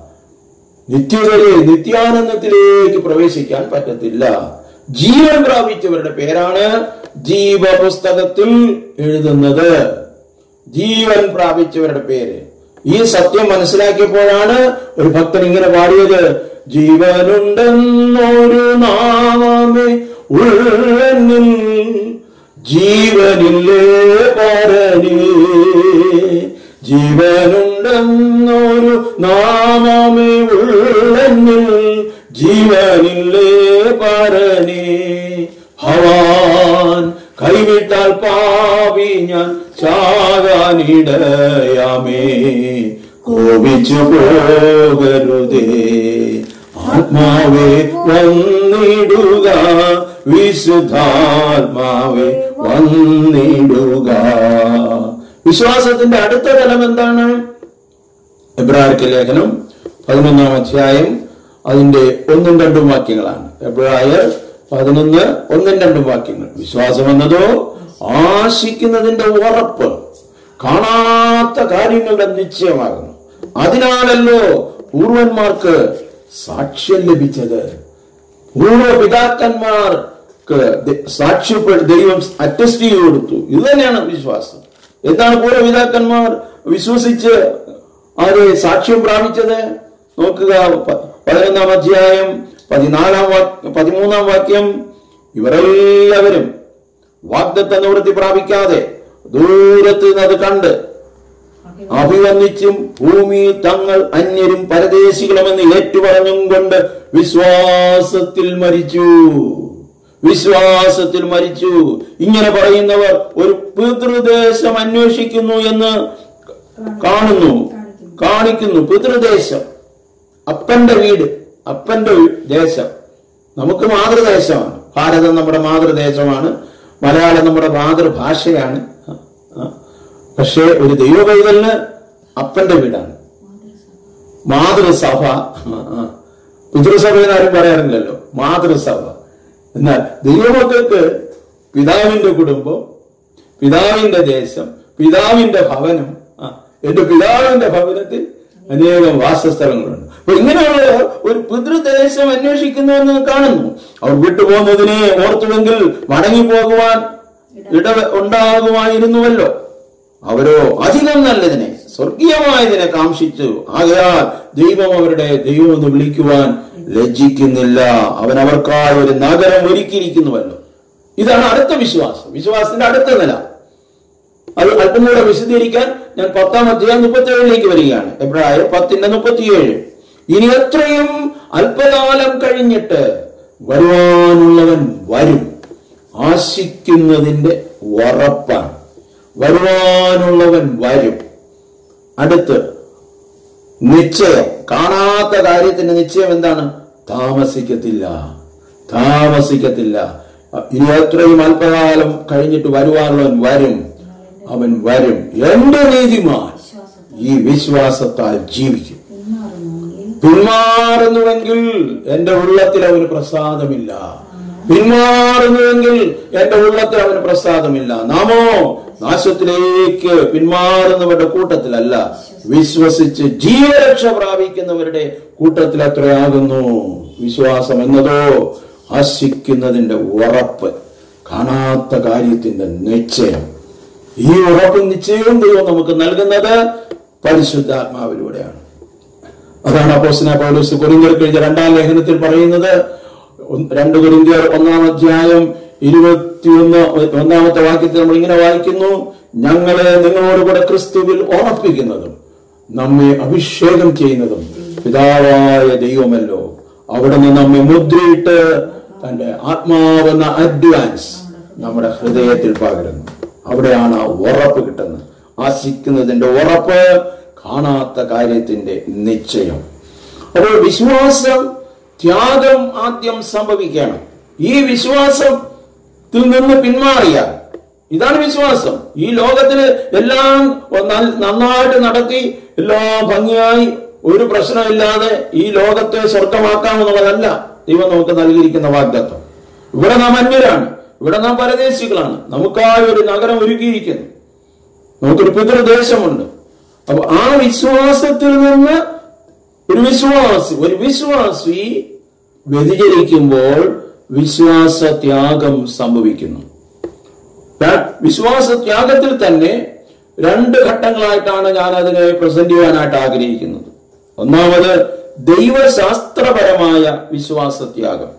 Speaker 1: നിത്യതയെ നിത്യാനന്ദത്തിലേക്ക് പ്രവേശിക്കാൻ പറ്റത്തില്ല ജീവൻ പ്രാപിച്ചവരുടെ പേരാണ് ജീവപുസ്തകത്തിൽ എഴുതുന്നത് ജീവൻ പ്രാപിച്ചവരുടെ പേര് ഈ സത്യം മനസ്സിലാക്കിയപ്പോഴാണ് ഒരു ഭക്തൻ ഇങ്ങനെ പാടിയത് ജീവനുണ്ടെന്നൊരു നാമമേ ഉള്ളെന്നിൽ ജീവനില്ലേ പരനേ ജീവനുണ്ടെന്നൊരു നാമമേ ഉള്ളെന്നിൽ ജീവനില്ലേ പരനേ ഭവാൻ കൈവിട്ടാൽ പാവി ഞാൻ ചാകാനിടയാമേ കോപിച്ചു പോകരുതേ ആത്മാവേ വന്നിടുക വിശുദ്ധാത്മാവേ വന്നിടുക വിശ്വാസത്തിന്റെ അടുത്ത തലം എന്താണ് എബ്രാഹിർക്ക് ലേഖനം പതിനൊന്നാം അധ്യായം അതിന്റെ ഒന്നും രണ്ടും വാക്യങ്ങളാണ് എബ്രായർ പതിനൊന്ന് ഒന്നും രണ്ടും വാക്യങ്ങൾ വിശ്വാസം എന്നതോ ആശിക്കുന്നതിന്റെ ഉറപ്പ് കാണാത്ത കാര്യങ്ങളുടെ നിശ്ചയമാകുന്നു അതിനാലല്ലോ പൂർവന്മാർക്ക് സാക്ഷ്യം ലഭിച്ചത് പൂർവ്വ പിതാക്കന്മാർക്ക് ദ- സാക്ഷ്യപ്പെ- ദൈവം അറ്റസ്റ്റ് ചെയ്ത് കൊടുത്തു ഇത് തന്നെയാണ് വിശ്വാസം എന്താണ് പൂർവ്വ പിതാക്കന്മാർ വിശ്വസിച്ച് ആര് സാക്ഷ്യം പ്രാപിച്ചത് നോക്കുക പ- പതിനൊന്നാം അധ്യായം പതിനാലാം വാക്യം പതിമൂന്നാം വാക്യം ഇവരെല്ലാവരും വാഗ്ദത്ത നിവൃത്തി പ്രാപിക്കാതെ ദൂരത്ത് നിന്ന് അത് കണ്ട് അഭിവന്ദിച്ചും ഭൂമിയിൽ തങ്ങൾ അന്യരും പരദേശികളുമെന്ന് ഏറ്റുപറഞ്ഞും കൊണ്ട് വിശ്വാസത്തിൽ മരിച്ചു വിശ്വാസത്തിൽ മരിച്ചു ഇങ്ങനെ പറയുന്നവർ ഒരു പിതൃദേശം അന്വേഷിക്കുന്നു എന്ന് കാണുന്നു കാണിക്കുന്നു പിതൃദേശം അപ്പന്റെ വീട് അപ്പന്റെ വീ- ദേശം നമുക്ക് മാതൃദേശമാണ് ഭാരതം നമ്മുടെ മാതൃദേശമാണ് മലയാളം നമ്മുടെ മാതൃഭാഷയാണ് ആ, ആ. പക്ഷേ ഒരു ദൈവ പൈതലിന് അപ്പന്റെ വീടാണ് മാതൃസഭ ആ, ആ. പിതൃസഭ എന്ന് ആരും പറയാറില്ലല്ലോ മാതൃസഭ എന്നാൽ ദൈവമക്കൾക്ക് പിതാവിന്റെ കുടുംബം പിതാവിന്റെ ദേശം പിതാവിന്റെ ഭവനം ആ, എന്റെ പിതാവിന്റെ ഭവനത്തിൽ അനേകം വാസസ്ഥലങ്ങളുണ്ട് അപ്പൊ ഇങ്ങനെയുള്ള ഒരു പിതൃദേശം അന്വേഷിക്കുന്നുവെന്ന് കാണുന്നു അവർ വിട്ടുപോകുന്നതിനെ ഓർത്തുവെങ്കിൽ മടങ്ങിപ്പോകുവാൻ ഇട ഉണ്ടാകുമായിരുന്നുവല്ലോ അവരോ അധികം നല്ലതിനെ സ്വർഗീയമായതിനെ കാംക്ഷിച്ചു ആകയാൽ ദൈവം അവരുടെ ദൈവം എന്ന് വിളിക്കുവാൻ ലജ്ജിക്കുന്നില്ല അവൻ അവർക്കായി ഒരു നഗരം ഒരുക്കിയിരിക്കുന്നുവല്ലോ ഇതാണ് അടുത്ത വിശ്വാസം വിശ്വാസത്തിന്റെ അടുത്ത നില അത് അല്പം കൂടെ വിശദീകരിക്കാൻ ഞാൻ പത്താം അധ്യായം മുപ്പത്തി ഏഴിലേക്ക് വരികയാണ് എബ്രായർ പത്തിന്റെ മുപ്പത്തിയേഴ് ഇനി എത്രയും അല്പകാലം കഴിഞ്ഞിട്ട് വരുവാനുള്ളവൻ വരും ആശിക്കുന്നതിന്റെ ഉറപ്പാണ് വരുവാനുള്ളവൻ വരും അടുത്ത് നിശ്ചയം കാണാത്ത കാര്യത്തിന്റെ നിശ്ചയം എന്താണ് താമസിക്കത്തില്ല താമസിക്കത്തില്ല ഇനി എത്രയും അല്പകാലം കഴിഞ്ഞിട്ട് വരുവാനുള്ളവൻ വരും അവൻ വരും എന്റെ നീതിമാൻ
Speaker 2: വിശ്വാസത്തിൽ
Speaker 1: ഈ വിശ്വാസത്താൽ ജീവിക്കും
Speaker 2: പിന്മാറുന്നെങ്കിൽ
Speaker 1: പിന്മാറുന്നുവെങ്കിൽ എന്റെ ഉള്ളത്തിൽ അവന് പ്രസാദമില്ല പിന്മാറുന്നുവെങ്കിൽ എന്റെ ഉള്ളത്തിൽ അവന് പ്രസാദമില്ല നാമോ നാശത്തിലേക്ക് പിന്മാറുന്നവരുടെ കൂട്ടത്തിലല്ല വിശ്വസിച്ച് ജീവരക്ഷ പ്രാപിക്കുന്നവരുടെ കൂട്ടത്തിൽ എത്രയാകുന്നു വിശ്വാസം എന്നതോ ആശിക്കുന്നതിന്റെ ഉറപ്പ് കാണാത്ത കാര്യത്തിന്റെ നിശ്ചയം ഈ ഉറപ്പും നിശ്ചയവും ദൈവം നമുക്ക് നൽകുന്നത് പരിശുദ്ധാത്മാവിലൂടെയാണ് അതാണ് അപ്പോസ്തലനായ പൗലോസ് കൊരിന്ത്യർക്ക് എഴുതിയ രണ്ടാം ലേഖനത്തിൽ പറയുന്നത് ഒന്ന് രണ്ട് കൊരിന്ത്യർ ഒന്നാം അധ്യായം ഇരുപത്തിയൊന്ന് ഒന്നാമത്തെ വാക്യത്തിൽ നമ്മൾ ഇങ്ങനെ വായിക്കുന്നു ഞങ്ങളെ നിങ്ങളോട് കൂടെ ക്രിസ്തുവിൽ ഉറപ്പിക്കുന്നതും നമ്മെ അഭിഷേകം ചെയ്യുന്നതും പിതാവായ ദൈവമല്ലോ അവിടെ നിന്ന് നമ്മെ മുദ്രയിട്ട് തന്റെ ആത്മാവെന്ന അഡ്വാൻസ് നമ്മുടെ ഹൃദയത്തിൽ പകരുന്നു അവിടെയാണ് ആ ഉറപ്പ് കിട്ടുന്നത് ആശിക്കുന്നതിന്റെ ഉറപ്പ് കാണാത്ത കാര്യത്തിന്റെ നിശ്ചയം അപ്പോൾ വിശ്വാസം ത്യാഗം ആദ്യം സംഭവിക്കണം ഈ വിശ്വാസത്തിൽ നിന്ന് പിന്മാറിയാൽ ഇതാണ് വിശ്വാസം ഈ ലോകത്തിന് എല്ലാം ന- നന്നായിട്ട് നടത്തി എല്ലാം ഭംഗിയായി ഒരു പ്രശ്നമില്ലാതെ ഈ ലോകത്തെ സ്വർഗമാക്കാമെന്നുള്ളതല്ല ദൈവം നമുക്ക് നൽകിയിരിക്കുന്ന വാഗ്ദത്വം ഇവിടെ നാം അന്യരാണ് ഇവിടെ നാം പരദേശികളാണ് നമുക്കായി ഒരു നഗരം ഒരുക്കിയിരിക്കുന്നു നമുക്കൊരു പിതൃദേശമുണ്ട് അപ്പൊ ആ വിശ്വാസത്തിൽ നിന്ന് ഒരു വിശ്വാസി ഒരു വിശ്വാസി വ്യതിചലിക്കുമ്പോൾ വിശ്വാസ ത്യാഗം സംഭവിക്കുന്നു ഞാൻ വിശ്വാസ ത്യാഗത്തിൽ തന്നെ രണ്ട് ഘട്ടങ്ങളായിട്ടാണ് ഞാൻ അതിനെ പ്രസന്റ് ചെയ്യാനായിട്ട് ആഗ്രഹിക്കുന്നത് ഒന്നാമത് ദൈവശാസ്ത്രപരമായ വിശ്വാസ ത്യാഗം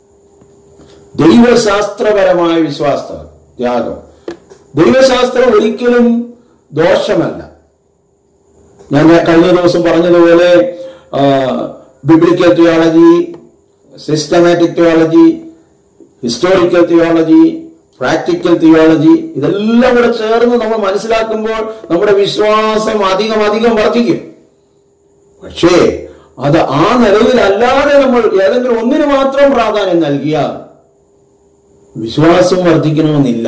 Speaker 1: ദൈവശാസ്ത്രപരമായ വിശ്വാസ ത്യാഗം ദൈവശാസ്ത്രം ഒരിക്കലും ദോഷമല്ല ഞാൻ കഴിഞ്ഞ ദിവസം പറഞ്ഞതുപോലെ biblical theology systematic theology historical theology practical theology ഇതെല്ലാം കൂടെ ചേർന്ന് നമ്മൾ മനസ്സിലാക്കുമ്പോൾ നമ്മുടെ വിശ്വാസം അധികം അധികം വർദ്ധിക്കും പക്ഷേ അത് ആ നിലവിലല്ലാതെ നമ്മൾ ഏതെങ്കിലും ഒന്നിന് മാത്രം പ്രാധാന്യം നൽകിയാൽ വിശ്വാസം വർദ്ധിക്കണമെന്നില്ല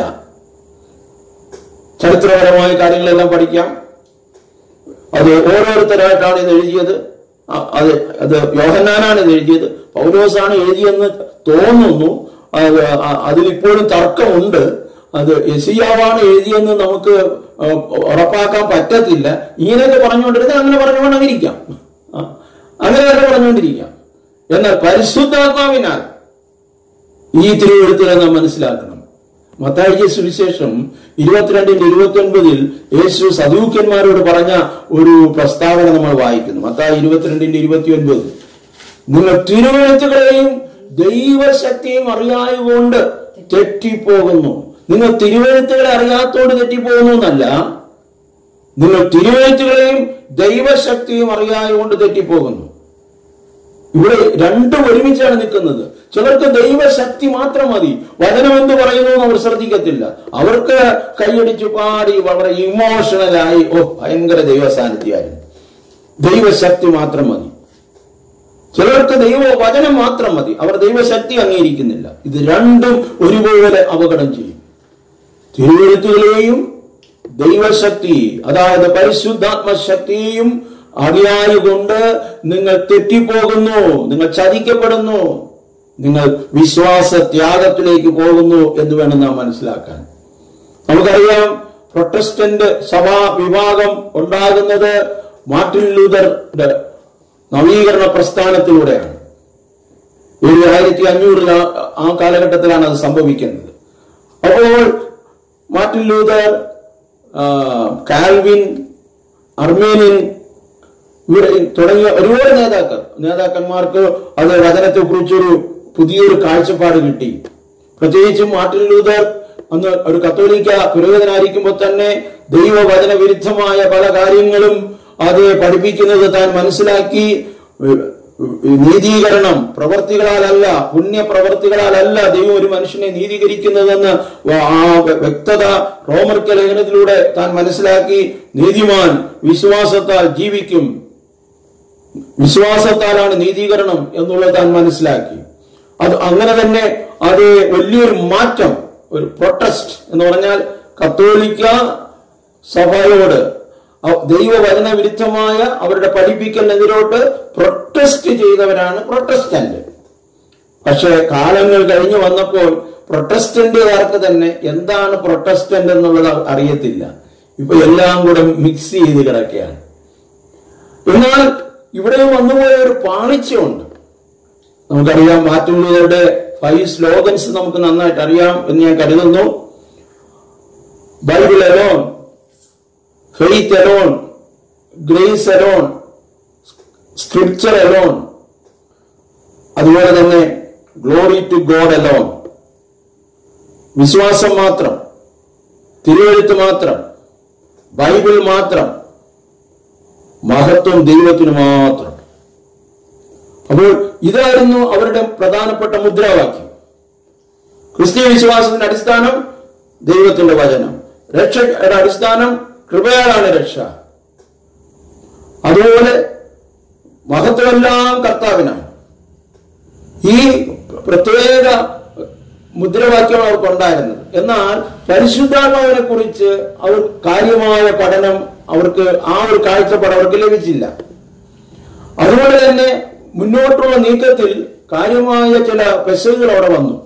Speaker 1: ചരിത്രപരമായ കാര്യങ്ങളെല്ലാം പഠിക്കാം അത് ഓരോരുത്തരായിട്ടാണ് ഇത് എഴുതിയത് അ- അത് അത് യോഹന്നാനാണ് ഇത് എഴുതിയത് പൗലോസാണ് എഴുതിയെന്ന് തോന്നുന്നു അത് അ- അതിലിപ്പോഴും തർക്കമുണ്ട് അത് യസിയാവാണ് എഴുതിയെന്ന് നമുക്ക് ആ, ഉറപ്പാക്കാൻ പറ്റത്തില്ല ഇങ്ങനെയൊക്കെ പറഞ്ഞുകൊണ്ടിരുന്നത് അങ്ങനെ പറഞ്ഞുകൊണ്ടിരിക്കാം ആ, അങ്ങനെ തന്നെ പറഞ്ഞുകൊണ്ടിരിക്കാം എന്നാൽ പരിശുദ്ധാത്മാവിനാൽ ഈ തിരുവഴുത്തിനെ നാം മനസ്സിലാക്കണം മത്തായിക്ക് സുവിശേഷം ഇരുപത്തിരണ്ടിന്റെ ഇരുപത്തി ഒൻപതിൽ യേശു സദൂക്യന്മാരോട് പറഞ്ഞ ഒരു പ്രസ്താവന നമ്മൾ വായിക്കുന്നു മത്തായി ഇരുപത്തിരണ്ടിന്റെ ഇരുപത്തി ഒൻപത് നിങ്ങൾ തിരുവഴുത്തുകളെയും ദൈവശക്തിയും അറിയായതുകൊണ്ട് തെറ്റിപ്പോകുന്നു നിങ്ങൾ തിരുവഴുത്തുകളെ അറിയാത്തോണ്ട് തെറ്റിപ്പോകുന്നു എന്നല്ല നിങ്ങൾ തിരുവഴുത്തുകളെയും ദൈവശക്തിയും അറിയായതുകൊണ്ട് തെറ്റിപ്പോകുന്നു ഇവിടെ രണ്ടും ഒരുമിച്ചാണ് നിൽക്കുന്നത് ചിലർക്ക് ദൈവശക്തി മാത്രം മതി വചനം എന്ത് പറയുന്നു എന്ന് അവർ ശ്രദ്ധിക്കത്തില്ല അവർക്ക് കൈയടിച്ചു പാടി വളരെ ഇമോഷണലായി ഓ ഭയങ്കര ദൈവ സാന്നിധ്യമായിരുന്നു ദൈവശക്തി മാത്രം മതി ചിലർക്ക് ദൈവ വചനം മാത്രം മതി അവർ ദൈവശക്തി അംഗീകരിക്കുന്നില്ല ഇത് രണ്ടും ഒരുപോലെ അപകടം ചെയ്യും തിരുവഴുത്തുകളെയും ദൈവശക്തി അതായത് പരിശുദ്ധാത്മശക്തിയും അറിയായതുകൊണ്ട് നിങ്ങൾ തെറ്റിപ്പോകുന്നു നിങ്ങൾ ചതിക്കപ്പെടുന്നു നിങ്ങൾ വിശ്വാസ ത്യാഗത്തിലേക്ക് പോകുന്നു എന്ന് വേണം നാം മനസ്സിലാക്കാൻ നമുക്കറിയാം പ്രൊട്ടസ്റ്റന്റ് സഭാ വിഭാഗം ഉണ്ടാകുന്നത് മാർട്ടിൻ ലൂതറുടെ നവീകരണ പ്രസ്ഥാനത്തിലൂടെയാണ് ഒരു ആയിരത്തി അഞ്ഞൂറിൽ ആ- ആ കാലഘട്ടത്തിലാണ് അത് സംഭവിക്കുന്നത് അപ്പോൾ മാർട്ടിൻ ലൂതർ ആ, കാൽവിൻ അർമേനിയൻ ഇവർ തുടങ്ങിയ ഒരുപാട് നേതാക്കൾ നേതാക്കന്മാർക്ക് അത് വചനത്തെ കുറിച്ചൊരു പുതിയൊരു കാഴ്ചപ്പാട് കിട്ടി പ്രത്യേകിച്ചും മാർട്ടിൻ ലൂതർ അന്ന് ഒരു കത്തോലിക്ക പുരോഹിതനായിരിക്കുമ്പോൾ തന്നെ ദൈവവചന വിരുദ്ധമായ പല കാര്യങ്ങളും അത് പഠിപ്പിക്കുന്നത് താൻ മനസ്സിലാക്കി നീതീകരണം പ്രവർത്തികളാലല്ല പുണ്യപ്രവർത്തികളാലല്ല ദൈവം ഒരു മനുഷ്യനെ നീതീകരിക്കുന്നതെന്ന് വ- ആ വ്യക്തത റോമർക്ക് ലേഖനത്തിലൂടെ താൻ മനസ്സിലാക്കി നീതിമാൻ വിശ്വാസത്താൽ ജീവിക്കും വിശ്വാസത്താലാണ് നീതീകരണം എന്നുള്ളത് താൻ മനസ്സിലാക്കി അത് അങ്ങനെ തന്നെ അത് വലിയൊരു മാറ്റം ഒരു പ്രൊട്ടസ്റ്റ് എന്ന് പറഞ്ഞാൽ കത്തോലിക്ക സഭയോട് അവ- ദൈവവചന വിരുദ്ധമായ അവരുടെ പഠിപ്പിക്കലിനെതിരോട്ട് പ്രൊട്ടസ്റ്റ് ചെയ്തവരാണ് പ്രൊട്ടസ്റ്റന്റ് പക്ഷേ കാലങ്ങൾ കഴിഞ്ഞു വന്നപ്പോൾ പ്രൊട്ടസ്റ്റന്റുകാർക്ക് തന്നെ എന്താണ് പ്രൊട്ടസ്റ്റന്റ് എന്നുള്ളത് അറിയത്തില്ല ഇപ്പൊ എല്ലാം കൂടെ മിക്സ് ചെയ്ത് കിടക്കുകയാണ് എന്നാൽ ഇവിടെയും വന്നുപോയ ഒരു പാളിച്ചയുണ്ട് നമുക്കറിയാം മാറ്റുള്ളവരുടെ ഫൈവ് സ്ലോഗൻസ് നമുക്ക് നന്നായിട്ട് അറിയാം എന്ന് ഞാൻ കരുതുന്നു Bible alone faith alone grace alone scripture alone അതുപോലെ തന്നെ ഗ്ലോറി ടു ഗോഡ് അലോൺ വിശ്വാസം മാത്രം തിരുവഴുത്ത് മാത്രം ബൈബിൾ മാത്രം മഹത്വം ദൈവത്തിന് മാത്രം അപ്പോൾ ഇതായിരുന്നു അവരുടെ പ്രധാനപ്പെട്ട മുദ്രാവാക്യം ക്രിസ്തീയ വിശ്വാസത്തിന്റെ അടിസ്ഥാനം ദൈവത്തിന്റെ വചനം രക്ഷയുടെ അടിസ്ഥാനം കൃപയാലാണ് രക്ഷ അതുപോലെ മഹത്വമെല്ലാം കർത്താവിനാണ് ഈ പ്രത്യേക മുദ്രാവാക്യം അവർക്കുണ്ടായിരുന്നത് എന്നാൽ പരിശുദ്ധാത്മാവിനെ കുറിച്ച് അവർ കാര്യമായ പഠനം അവർക്ക് ആ ഒരു കാഴ്ചപ്പാട് അവർക്ക് ലഭിച്ചില്ല അതുകൊണ്ട് തന്നെ മുന്നോട്ടുള്ള നീക്കത്തിൽ കാര്യമായ ചില പെശകുകൾ അവിടെ വന്നു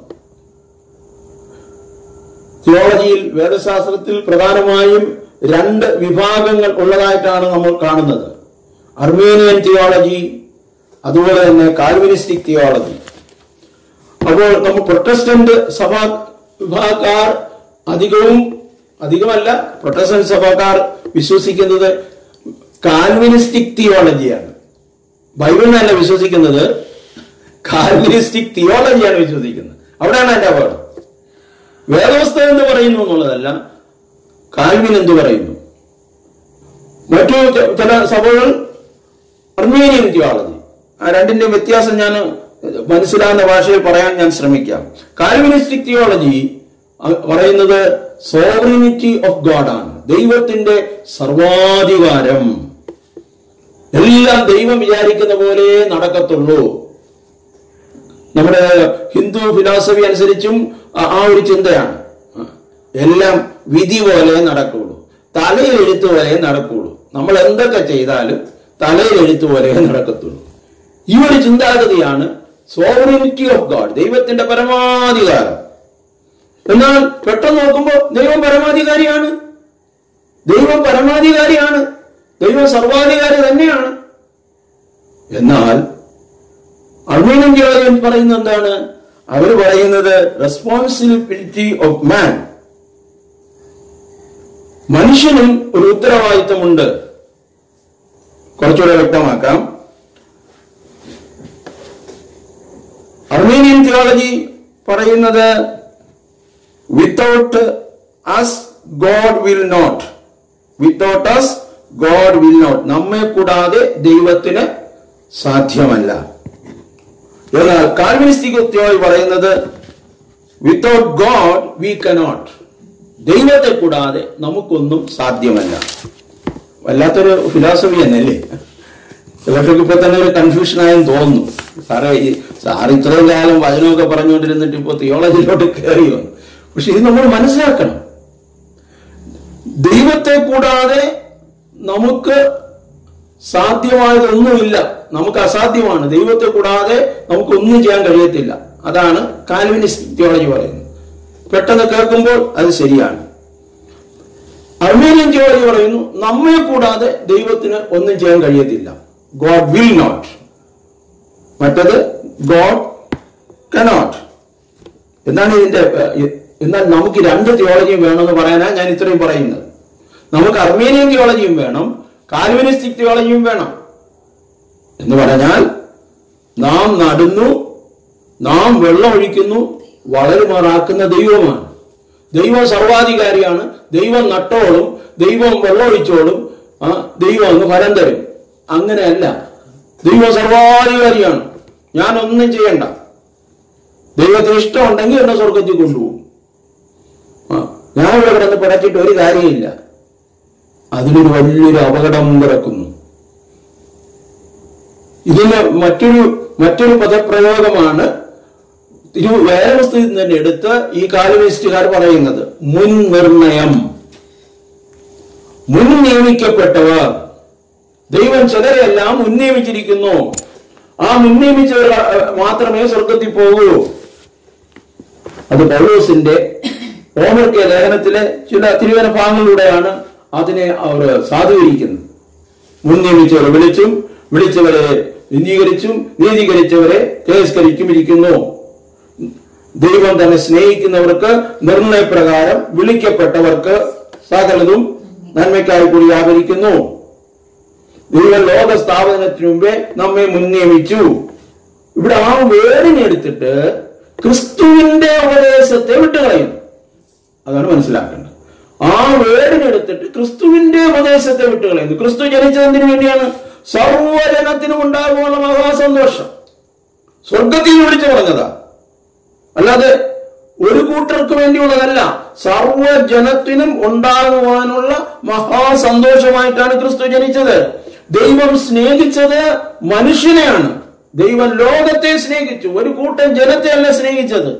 Speaker 1: തിയോളജിയിൽ വേദശാസ്ത്രത്തിൽ പ്രധാനമായും രണ്ട് വിഭാഗങ്ങൾ ഉള്ളതായിട്ടാണ് നമ്മൾ കാണുന്നത് അർമേനിയൻ തിയോളജി അതുപോലെ തന്നെ കാൽവിനിസ്റ്റിക് തിയോളജി അപ്പോൾ നമ്മൾ പ്രൊട്ടസ്റ്റന്റ് സഭാ വിഭാഗക്കാർ അധികവും അധികമല്ല പ്രൊട്ടസ്റ്റന്റ് സഭക്കാർ വിശ്വസിക്കുന്നത് കാൽവിനിസ്റ്റിക് തിയോളജിയാണ് ബൈബിളിനല്ല വിശ്വസിക്കുന്നത് കാൽവിനിസ്റ്റിക് തിയോളജിയാണ് വിശ്വസിക്കുന്നത് അവിടെയാണ് എന്റെ അപകടം വേദവസ്തം എന്ന് പറയുന്നു എന്നുള്ളതല്ല കാൽവിൻ എന്ത് പറയുന്നു മറ്റു ച- ചില സഭകൾ അർമേനിയൻ തിയോളജി ആ രണ്ടിന്റെയും വ്യത്യാസം ഞാൻ മനസ്സിലാകുന്ന ഭാഷയിൽ പറയാൻ ഞാൻ ശ്രമിക്കാം കാൽവിനിസ്റ്റിക് തിയോളജി അ- പറയുന്നത് സോവറിനിറ്റി ഓഫ് ഗോഡ് ആണ് ദൈവത്തിന്റെ സർവാധികാരം എല്ലാം ദൈവം വിചാരിക്കുന്ന പോലെ നടക്കത്തുള്ളൂ നമ്മുടെ ഹിന്ദു ഫിലോസഫി അനുസരിച്ചും ആ- ആ ഒരു ചിന്തയാണ് എല്ലാം വിധി പോലെ നടക്കുള്ളൂ തലയിൽ എഴുത്ത് പോലെ നടക്കുള്ളൂ നമ്മൾ എന്തൊക്കെ ചെയ്താലും തലയിൽ എഴുത്ത് പോലെ നടക്കത്തുള്ളൂ ഈ ഒരു ചിന്താഗതിയാണ് സോവറിനിറ്റി ഓഫ് ഗാഡ് ദൈവത്തിന്റെ പരമാധികാരം എന്നാൽ പെട്ടെന്ന് നോക്കുമ്പോൾ ദൈവം പരമാധികാരിയാണ് ദൈവം പരമാധികാരിയാണ് ദൈവം സർവാധികാരി തന്നെയാണ് എന്നാൽ അർമീനിയൻ തിയോളജി പറയുന്നത് എന്താണ് അവർ പറയുന്നത് റെസ്പോൺസിബിലിറ്റി ഓഫ് മാൻ മനുഷ്യനും ഒരു ഉത്തരവാദിത്തമുണ്ട് കുറച്ചുകൂടെ വ്യക്തമാക്കാം അർമേനിയൻ തിയോളജി പറയുന്നത് without us God will not without us God will not നമ്മെ കൂടാതെ ദൈവത്തിന് സാധ്യമല്ല എന്നാൽ കാൽവിനിസ്റ്റിക് തിയോളജി പറയുന്നത് വിത്തൗട്ട് ഗോഡ് വി കനോട്ട് ദൈവത്തെ കൂടാതെ നമുക്കൊന്നും സാധ്യമല്ല വല്ലാത്തൊരു ഫിലോസഫി തന്നെയല്ലേ ചിലർക്കൊക്കെ ഇപ്പൊ തന്നെ ഒരു കൺഫ്യൂഷൻ ആയെന്ന് തോന്നുന്നു സാറേ ഈ സാർ ഇത്രയും കാലം വചനമൊക്കെ പറഞ്ഞുകൊണ്ടിരുന്നിട്ട് ഇപ്പൊ തിയോളജിയിലോട്ട് കയറി വന്നു പക്ഷെ ഇത് നമ്മൾ മനസ്സിലാക്കണം ദൈവത്തെ കൂടാതെ നമുക്ക് സാധ്യമായതൊന്നുമില്ല നമുക്ക് അസാധ്യമാണ് ദൈവത്തെ കൂടാതെ നമുക്ക് ഒന്നും ചെയ്യാൻ കഴിയത്തില്ല അതാണ് കാൽവിനിസ്റ്റ് തിയോളജി പറയുന്നത് പെട്ടെന്ന് കേൾക്കുമ്പോൾ അത് ശരിയാണ് അർമേനിയൻ തിയോളജി പറയുന്നു നമ്മെ കൂടാതെ ദൈവത്തിന് ഒന്നും ചെയ്യാൻ കഴിയത്തില്ല ഗോഡ് വിൽ നോട്ട് മറ്റത് ഗോഡ് കനോട്ട് എന്നാണ് ഇതിന്റെ ഏഹ്, എന്നാൽ നമുക്ക് രണ്ട് തിയോളജിയും വേണമെന്ന് പറയാനാണ് ഞാൻ ഇത്രയും പറയുന്നത് നമുക്ക് അർമേനിയൻ തിയോളജിയും വേണം കാൽവിനിസ്റ്റിക് തിയോളജിയും വേണം എന്ന് പറഞ്ഞാൽ നാം നടുന്നു നാം വെള്ളം ഒഴിക്കുന്നു വളരുമാറാക്കുന്ന ദൈവമാണ് ദൈവം സർവാധികാരിയാണ് ദൈവം നട്ടോളും ദൈവം വെള്ളമൊഴിച്ചോളും ആ ദൈവം അങ്ങ് ഫലം തരും അങ്ങനെയല്ല ദൈവം സർവാധികാരിയാണ് ഞാൻ ഒന്നും ചെയ്യണ്ട ദൈവത്തിന് ഇഷ്ടമുണ്ടെങ്കിൽ എന്നെ സ്വർഗത്തിൽ കൊണ്ടുപോകും ആ ഞാൻ ഇവിടെ കിടന്ന് പിടച്ചിട്ട് ഒരു കാര്യമില്ല അതിലൊരു വലിയൊരു അപകടം കിടക്കുന്നു ഇതിന് മറ്റൊരു മറ്റൊരു പദപ്രയോഗമാണ് തിരു വേദപുസ്തകത്തിൽ തന്നെ എടുത്ത് ഈ കാലവേസ്റ്റുകാർ പറയുന്നത് മുൻ നിർണയം മുൻ നിയമിക്കപ്പെട്ടവർ ദൈവം ചിലരെല്ലാം മുൻ നിയമിച്ചിരിക്കുന്നു ആ മുൻ നിയമിച്ചവർ അഹ്, മാത്രമേ സ്വർഗത്തിൽ പോകൂ അത് പൗലോസിന്റെ ഓമർക്കെ ലേഖനത്തിലെ ചില തിരുവന ഭാഗങ്ങളിലൂടെയാണ് അതിനെ അവർ സാധൂകരിക്കുന്നത് മുൻ നിയമിച്ചവരെ വിളിച്ചും വിളിച്ചവരെ നീതീകരിച്ചും നീതീകരിച്ചവരെ തിരസ്കരിക്കും ഇരിക്കുന്നു ദൈവം തന്നെ സ്നേഹിക്കുന്നവർക്ക് നിർണയപ്രകാരം വിളിക്കപ്പെട്ടവർക്ക് സകലതും നന്മയ്ക്കായി കൂടി വ്യാപരിക്കുന്നു ദൈവം ലോക സ്ഥാപനത്തിന് മുമ്പേ നമ്മെ മുൻനിയമിച്ചു ഇവിടെ ആ വേടിനെ എടുത്തിട്ട് ക്രിസ്തുവിന്റെ ഉപദേശത്തെ വിട്ടുകളയുന്നു അതാണ് മനസ്സിലാക്കേണ്ടത് ആ വേടിനെടുത്തിട്ട് ക്രിസ്തുവിന്റെ ഉപദേശത്തെ വിട്ടുകളയുന്നു ക്രിസ്തു ജനിച്ചതിന് വേണ്ടിയാണ് സർവജനത്തിനും ഉണ്ടാകുവാനുള്ള മഹാസന്തോഷം സ്വർഗത്തിൽ നിന്ന് വിളിച്ചു പറഞ്ഞതാ അല്ലാതെ ഒരു കൂട്ടർക്ക് വേണ്ടിയുള്ളതല്ല സർവജനത്തിനും ഉണ്ടാകുവാനുള്ള മഹാസന്തോഷമായിട്ടാണ് ക്രിസ്തു ജനിച്ചത് ദൈവം സ്നേഹിച്ചത് മനുഷ്യനെയാണ് ദൈവം ലോകത്തെ സ്നേഹിച്ചു ഒരു കൂട്ടം ജനത്തെ അല്ല സ്നേഹിച്ചത്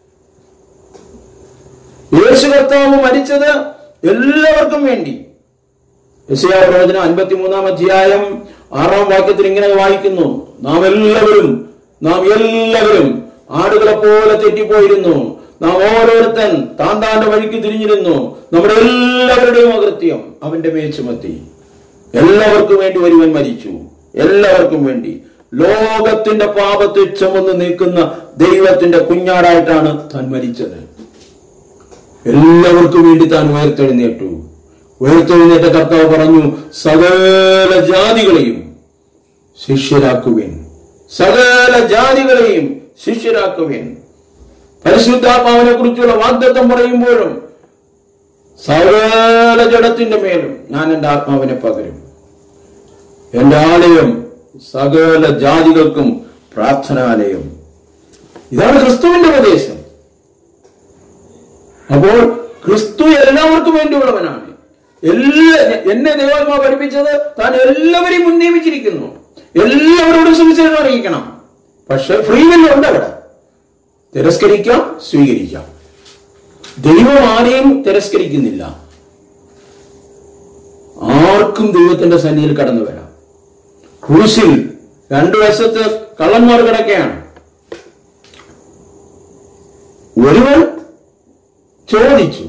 Speaker 1: യേശു കർത്താവ് മരിച്ചത് എല്ലാവർക്കും വേണ്ടി യശയാ പ്രവചനം അൻപത്തിമൂന്നാം അധ്യായം ആറാം വാക്യത്തിൽ ഇങ്ങനെ വായിക്കുന്നു നാം എല്ലാവരും നാം എല്ലാവരും ആടുകളെ പോലെ തെറ്റിപ്പോയിരുന്നു നാം ഓരോരുത്തൻ താൻ താന്റെ വഴിക്ക് തിരിഞ്ഞിരുന്നു നമ്മുടെ എല്ലാവരുടെയും അകൃത്യം അവന്റെ മേൽ ചുമത്തി എല്ലാവർക്കും വേണ്ടി ഒരുവൻ മരിച്ചു എല്ലാവർക്കും വേണ്ടി ലോകത്തിന്റെ പാപത്തെ ചുമന്ന് നീക്കുന്ന ദൈവത്തിന്റെ കുഞ്ഞാടായിട്ടാണ് താൻ മരിച്ചത് എല്ലാവർക്കും വേണ്ടി താൻ ഉയർത്തെഴുന്നേറ്റു ഉയർത്തെഴുന്നേറ്റ കർത്താവ് പറഞ്ഞു സകല ജാതികളെയും ശിഷ്യരാക്കുവിൻ സകല ജാതികളെയും ശിഷ്യരാക്കുവിൻ പരിശുദ്ധാത്മാവിനെ കുറിച്ചുള്ള വാഗ്ദത്വം പറയുമ്പോഴും സകല ജഡത്തിന്റെ മേലും ഞാൻ എൻ്റെ ആത്മാവിനെ പകരും എന്റെ ആലയം സകല ജാതികൾക്കും പ്രാർത്ഥനാലയം ഇതാണ് ക്രിസ്തുവിന്റെ ഉപദേശം അപ്പോൾ ക്രിസ്തു എല്ലാവർക്കും വേണ്ടിയുള്ളവനാണ് എല്ലാ എന്നെ ദൈവാത്മാവ് പഠിപ്പിച്ചത് താൻ എല്ലാവരെയും മുൻനിയമിച്ചിരിക്കുന്നു എല്ലാവരോടും സുവിശേഷം അറിയിക്കണം പക്ഷെ ഫ്രീ വില്ല് ഉണ്ട് അവിടെ തിരസ്കരിക്കാം സ്വീകരിക്കാം ദൈവം ആരെയും തിരസ്കരിക്കുന്നില്ല ആർക്കും ദൈവത്തിന്റെ സന്നിധിയിൽ കടന്നു വരാം ക്രൂശിൽ രണ്ടു വശത്ത് കള്ളന്മാർ കിടക്കുകയാണ് ഒരുവൻ ചോദിച്ചു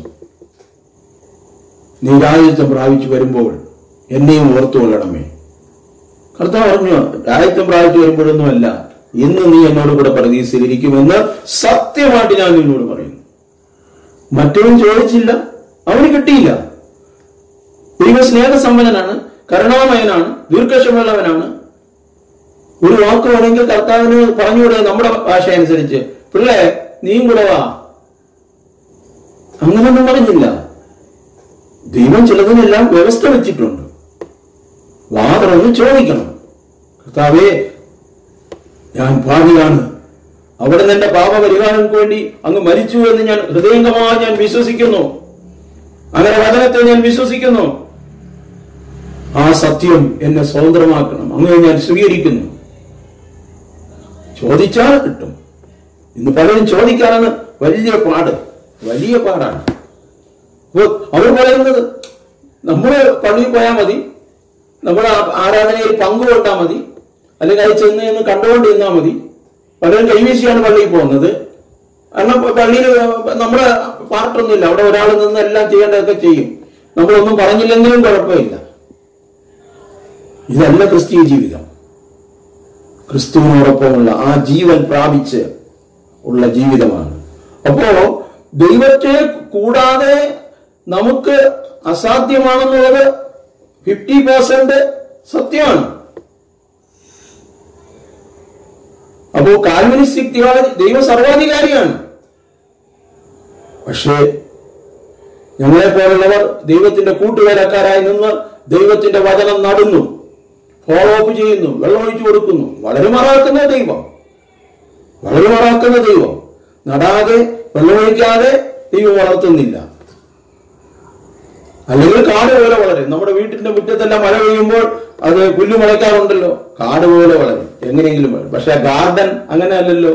Speaker 1: നീ രാജ്യത്വം പ്രാപിച്ചു വരുമ്പോൾ എന്നെയും ഓർത്തുകൊള്ളണമേ കർത്താവ് പറഞ്ഞു രാജ്യത്വം പ്രാപിച്ചു വരുമ്പോഴൊന്നുമല്ല ഇന്ന് നീ എന്നോട് കൂടെ പ്രതീക്ഷയിലിരിക്കുമെന്ന് സത്യമായിട്ട് ഞാൻ നിന്നോട് പറയുന്നു മറ്റവൻ ചോദിച്ചില്ല അവന് കിട്ടിയില്ല ദൈവ സ്നേഹസമ്പന്നനാണ് കരുണാമയനാണ് ദീർഘക്ഷമുള്ളവനാണ് ഒരു വാക്ക് വേണമെങ്കിൽ കർത്താവിന് പറഞ്ഞുകൂടെ നമ്മുടെ ഭാഷ അനുസരിച്ച് പിള്ളേ നീയും കൂടെ വാ അങ്ങനൊന്നും പറഞ്ഞില്ല ദൈവം ചിലതിനെല്ലാം വ്യവസ്ഥ വെച്ചിട്ടുണ്ട് വാ തുറന്ന് ചോദിക്കണം കർത്താവേ ഞാൻ ഭാവിയാണ് അവിടെ നിന്ന് എന്റെ പാപപരിഹാരങ്ങൾക്ക് വേണ്ടി അങ്ങ് മരിച്ചു എന്ന് ഞാൻ ഹൃദയംഗമായി ഞാൻ വിശ്വസിക്കുന്നു അങ്ങനെ വചനത്തെ ഞാൻ വിശ്വസിക്കുന്നു ആ സത്യം എന്നെ സ്വതന്ത്രമാക്കണം അങ്ങനെ ഞാൻ സ്വീകരിക്കുന്നു ചോദിച്ചാൽ കിട്ടും ഇന്ന് പലരും ചോദിക്കാനാണ് വലിയ പാട് വലിയ പാടാണ് അപ്പൊ അവർ പറയുന്നത് നമ്മള് പള്ളിയിൽ പോയാൽ മതി നമ്മുടെ ആ- ആരാധനയിൽ പങ്കുകൊണ്ടാൽ മതി അല്ലെങ്കിൽ അത് ചെന്ന് നിന്ന് കണ്ടുകൊണ്ട് നിന്നാൽ മതി പലരും കൈവീശിയാണ് പള്ളിയിൽ പോകുന്നത് കാരണം പ- പള്ളിയിൽ നമ്മുടെ പാർട്ടൊന്നുമില്ല അവിടെ ഒരാൾ നിന്ന് എല്ലാം ചെയ്യേണ്ടതൊക്കെ ചെയ്യും നമ്മളൊന്നും പറഞ്ഞില്ലെങ്കിലും കുഴപ്പമില്ല ഇതല്ല ക്രിസ്തീയ ജീവിതം ക്രിസ്തുവിനോടൊപ്പമുള്ള ആ ജീവൻ പ്രാപിച്ച് ഉള്ള ജീവിതമാണ് അപ്പോ ദൈവത്തെ കൂടാതെ നമുക്ക് അസാധ്യമാണെന്നുള്ളത് ഫിഫ്റ്റി പെർസെന്റ് സത്യമാണ് അപ്പോ കാൽവിനിസ്റ്റിക് തിയോളജി ദൈവം സർവാധികാരിയാണ് പക്ഷേ ഞങ്ങളെ പോലുള്ളവർ ദൈവത്തിന്റെ കൂട്ടുവേലക്കാരായി നിന്ന് ദൈവത്തിന്റെ വചനം നടുന്നു ഫോളോ അപ്പ് ചെയ്യുന്നു വെള്ളമൊഴിച്ചു കൊടുക്കുന്നു വളരെ മറാക്കുന്ന ദൈവം വളരെ മറാക്കുന്ന ദൈവം നടാതെ വെള്ളമൊഴിക്കാതെ ദൈവം വളർത്തുന്നില്ല അല്ലെങ്കിൽ കാട് പോലെ വളരും നമ്മുടെ വീട്ടിന്റെ മുറ്റത്തെല്ലാം മഴ പെയ്യുമ്പോൾ അത് പുല്ല് മുളയ്ക്കാറുണ്ടല്ലോ കാട് പോലെ വളരും എങ്ങനെയെങ്കിലും വളരും പക്ഷെ ആ ഗാർഡൻ അങ്ങനെ അല്ലല്ലോ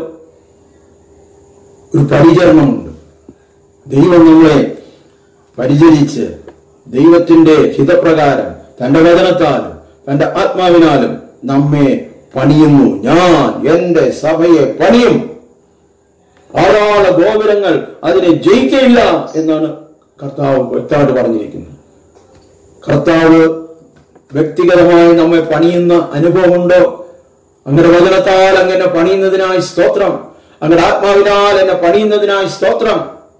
Speaker 1: ഒരു പരിചരണമുണ്ട് ദൈവം നമ്മളെ പരിചരിച്ച് ദൈവത്തിന്റെ ഹിതപ്രകാരം തന്റെ വചനത്താലും തന്റെ ആത്മാവിനാലും നമ്മെ പണിയുന്നു ഞാൻ എന്റെ സഭയെ പണിയും ധാരാള ഗോപുരങ്ങൾ അതിനെ ജയിക്കയില്ല എന്നാണ് കർത്താവ് വ്യക്തമായിട്ട് പറഞ്ഞിരിക്കുന്നത് കർത്താവ് വ്യക്തിഗതമായി നമ്മെ പണിയുന്ന അനുഭവമുണ്ടോ അങ്ങനെ വചനത്താൽ അങ്ങനെ പണിയുന്നതിനായി സ്തോത്രം അങ്ങനെ ആത്മാവിനാൽ എന്നെ പണിയുന്നതിനായി സ്തോത്രം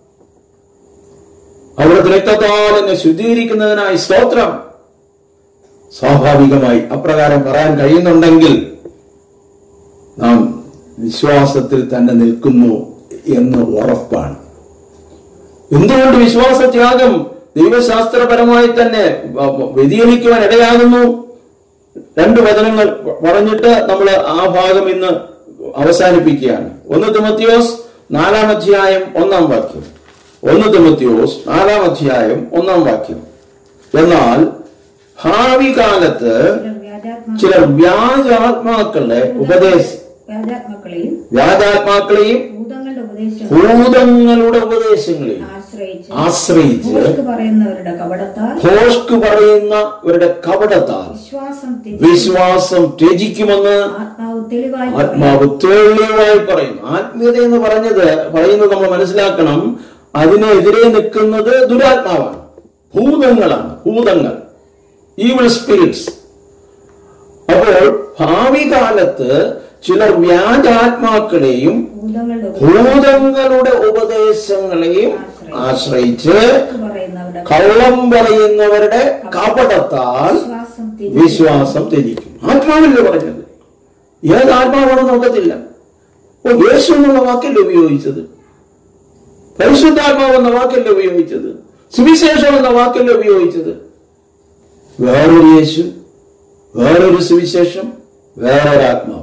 Speaker 1: അവിടുത്തെ രക്തത്താൽ എന്നെ ശുദ്ധീകരിക്കുന്നതിനായി സ്തോത്രം സ്വാഭാവികമായി അപ്രകാരം പറയാൻ കഴിയുന്നുണ്ടെങ്കിൽ നാം വിശ്വാസത്തിൽ തന്നെ നിൽക്കുന്നു എന്ന് ഉറപ്പാണ് എന്തുകൊണ്ട് വിശ്വാസത്യാഗം ദൈവശാസ്ത്രപരമായി തന്നെ വ- വ- വ്യതിചലിക്കുവാൻ ഇടയാകുന്നു രണ്ട് വചനങ്ങൾ പറഞ്ഞിട്ട് നമ്മൾ ആ ഭാഗം ഇന്ന് അവസാനിപ്പിക്കുകയാണ് ഒന്ന് തിമത്തിയോസ് നാലാം അധ്യായം ഒന്നാം വാക്യം ഒന്ന് തിമത്തിയോസ് നാലാം അധ്യായം ഒന്നാം വാക്യം എന്നാൽ ഭാവി കാലത്ത്
Speaker 2: ചില വ്യാജാത്മാ
Speaker 1: ചിലർ വ്യാജാത്മാക്കളുടെ ഉപദേശ
Speaker 2: വ്യാജാത്മാക്കളെയും
Speaker 1: വ്യാജാത്മാക്കളെയും
Speaker 2: ഭൂതങ്ങളുടെ ഉപദേശം
Speaker 1: ഭൂതങ്ങളുടെ ഉപദേശങ്ങളെയും
Speaker 2: ആശ്രയിച്ച്
Speaker 1: ആശ്രയിച്ച്
Speaker 2: ഭോഷ്ക് പറയുന്നവരുടെ കപടത്താൽ
Speaker 1: ഭോഷ്ക് പറയുന്നവരുടെ കപടത്താൽ
Speaker 2: വിശ്വാസം ത്യജിച്ച്
Speaker 1: വിശ്വാസം ത്യജിക്കുമെന്ന്
Speaker 2: ആത്മാവ് തെളിവായി
Speaker 1: ആത്മാവ് തെളിവായി പറയുന്നു ആത്മീയത എന്ന് പറഞ്ഞത് പറയുന്നത് നമ്മൾ മനസ്സിലാക്കണം അതിനെതിരെ നിൽക്കുന്നത് ദുരാത്മാവാണ് ഭൂതങ്ങളാണ് ഭൂതങ്ങൾ ഈവിൾ സ്പിരിറ്റ്സ് അപ്പോൾ ഭാവി കാലത്ത് ചിലർ വ്യാജാത്മാക്കളെയും
Speaker 2: ഭൂതങ്ങളുടെ
Speaker 1: ഭൂതങ്ങളുടെ ഉപദേശങ്ങളെയും ആശ്രയിച്ച്
Speaker 2: ഭോഷ്ക് പറയുന്നവരുടെ
Speaker 1: കള്ളം പറയുന്നവരുടെ കപടത്താൽ
Speaker 2: വിശ്വാസം ത്യജിച്ച്
Speaker 1: വിശ്വാസം ത്യജിക്കും ആത്മാവല്ലേ പറഞ്ഞത് ഏത് ആത്മാവാണെന്ന് നോക്കത്തില്ല ഓ യേശു എന്നുള്ള വാക്കല്ലേ ഉപയോഗിച്ചത് പരിശുദ്ധാത്മാവ് എന്ന വാക്കല്ലേ ഉപയോഗിച്ചത് സുവിശേഷം എന്ന വാക്കല്ലേ ഉപയോഗിച്ചത് വേറൊരു യേശു വേറൊരു സുവിശേഷം വേറൊരു ആത്മാവ്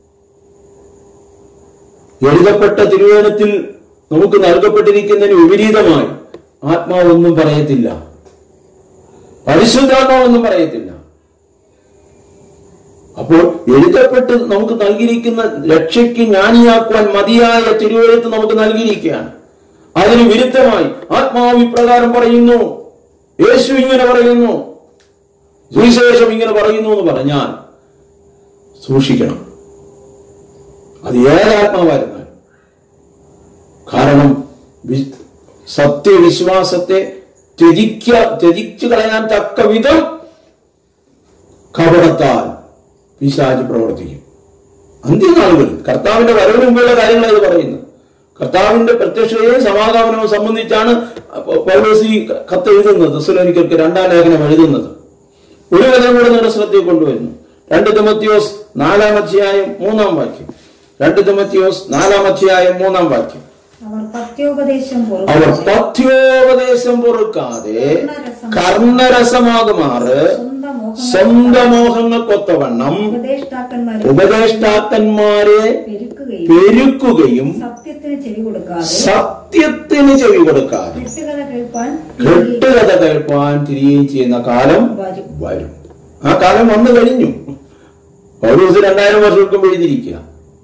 Speaker 1: എഴുതപ്പെട്ട തിരുവേനത്തിൽ നമുക്ക് നൽകപ്പെട്ടിരിക്കുന്നതിന് വിപരീതമായി ആത്മാവൊന്നും പറയത്തില്ല പരിശുദ്ധാത്മാവൊന്നും പറയത്തില്ല അപ്പോൾ എഴുതപ്പെട്ട് നമുക്ക് നൽകിയിരിക്കുന്ന രക്ഷയ്ക്ക് ജ്ഞാനിയാക്കുവാൻ മതിയായ തിരുവെഴുത്ത് നമുക്ക് നൽകിയിരിക്കുകയാണ് അതിന് വിരുദ്ധമായി ആത്മാവ് ഇപ്രകാരം പറയുന്നു യേശു ഇങ്ങനെ പറയുന്നു സുവിശേഷം ഇങ്ങനെ പറയുന്നു എന്ന് പറഞ്ഞാൽ സൂക്ഷിക്കണം അത് ഏതാത്മാവായിരുന്നാൽ കാരണം വി- സത്യവിശ്വാസത്തെ ത്യജിക്ക ത്യജിച്ചു കളയാൻ തക്ക വിധം കപടത്താൽ പിശാച് പ്രവർത്തിക്കും അന്ത്യനാളുകളിൽ കർത്താവിന്റെ വരവിന് മുമ്പുള്ള കാര്യങ്ങളാണ് ഇത് പറയുന്നത് കർത്താവിന്റെ പ്രത്യക്ഷതയും സമാഗമനവും സംബന്ധിച്ചാണ് പൗലോസ് ഈ കത്ത് എഴുതുന്നത് തെസ്സലോനിക്കർക്ക് രണ്ടാം ലേഖനം എഴുതുന്നത് ഒരു വചനം കൂടെ നിങ്ങളുടെ ശ്രദ്ധയിൽ കൊണ്ടുവരുന്നു രണ്ട് തിമത്തിയോസ് നാലാം അധ്യായം മൂന്നാം വാക്യം രണ്ട് തിമത്തിയോസ് നാലാം അധ്യായം മൂന്നാം വാക്യം
Speaker 2: അവർ പത്യോപദേശം
Speaker 1: അവർ
Speaker 2: പൊറുപ്പിച്ച്
Speaker 1: പഥ്യോപദേശം പൊറുക്കാതെ കർണരസമാകുമാറ്
Speaker 2: സ്വന്തം മോഹങ്ങൾ
Speaker 1: സ്വന്തം മോഹങ്ങൾക്കൊത്തവണ്ണം
Speaker 2: ഉപദേഷ്ടാക്കന്മാരെ
Speaker 1: ഉപദേഷ്ടാക്കന്മാരെ
Speaker 2: പെരുക്കുകയും
Speaker 1: പെരുക്കുകയും
Speaker 2: സത്യത്തിന് ചെവി കൊടുക്കാതെ
Speaker 1: സത്യത്തിന് ചെവി കൊടുക്കാതെ
Speaker 2: കെട്ടുകഥ കേൾപ്പാൻ
Speaker 1: കെട്ടുകഥ കേൾപ്പാൻ തിരികെയും ചെയ്യുന്ന കാലം
Speaker 2: വരും
Speaker 1: വരും ആ കാലം വന്നു കഴിഞ്ഞു പൗരൂസ് രണ്ടായിരം വർഷങ്ങൾക്കും എഴുതിയിരിക്കുക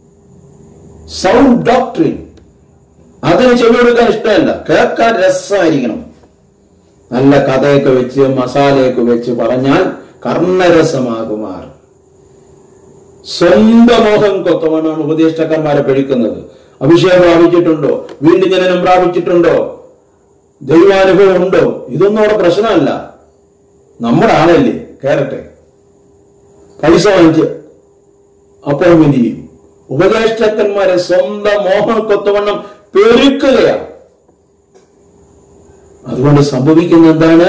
Speaker 1: സൗണ്ട് ഡോക്ട്രിൻ അതിന് ചെവി കൊടുക്കാൻ ഇഷ്ടമല്ല കേൾക്കാൻ രസമായിരിക്കണം നല്ല കഥയൊക്കെ വെച്ച് മസാലയൊക്കെ വെച്ച് പറഞ്ഞാൽ കർണരസമാകുമാർ സ്വന്തം മോഹം കൊത്തവണ്ണാണ് ഉപദേഷ്ടക്കന്മാരെ പഴിക്കുന്നത് അഭിഷേകം പ്രാപിച്ചിട്ടുണ്ടോ വീണ്ടും ജനനം പ്രാപിച്ചിട്ടുണ്ടോ ദൈവാനുഭവം ഉണ്ടോ ഇതൊന്നും അവിടെ പ്രശ്നമല്ല നമ്മുടെ ആളല്ലേ കയറട്ടെ പൈസ വാങ്ങിച്ച് അപ്പോയിന്റ്മെന്റ് ചെയ്യും ഉപദേഷ്ടാക്കന്മാരെ സ്വന്തം മോഹക്കൊത്തവണ്ണം പെരുക്കുകയാണ് അതുകൊണ്ട് സംഭവിക്കുന്ന എന്താണ്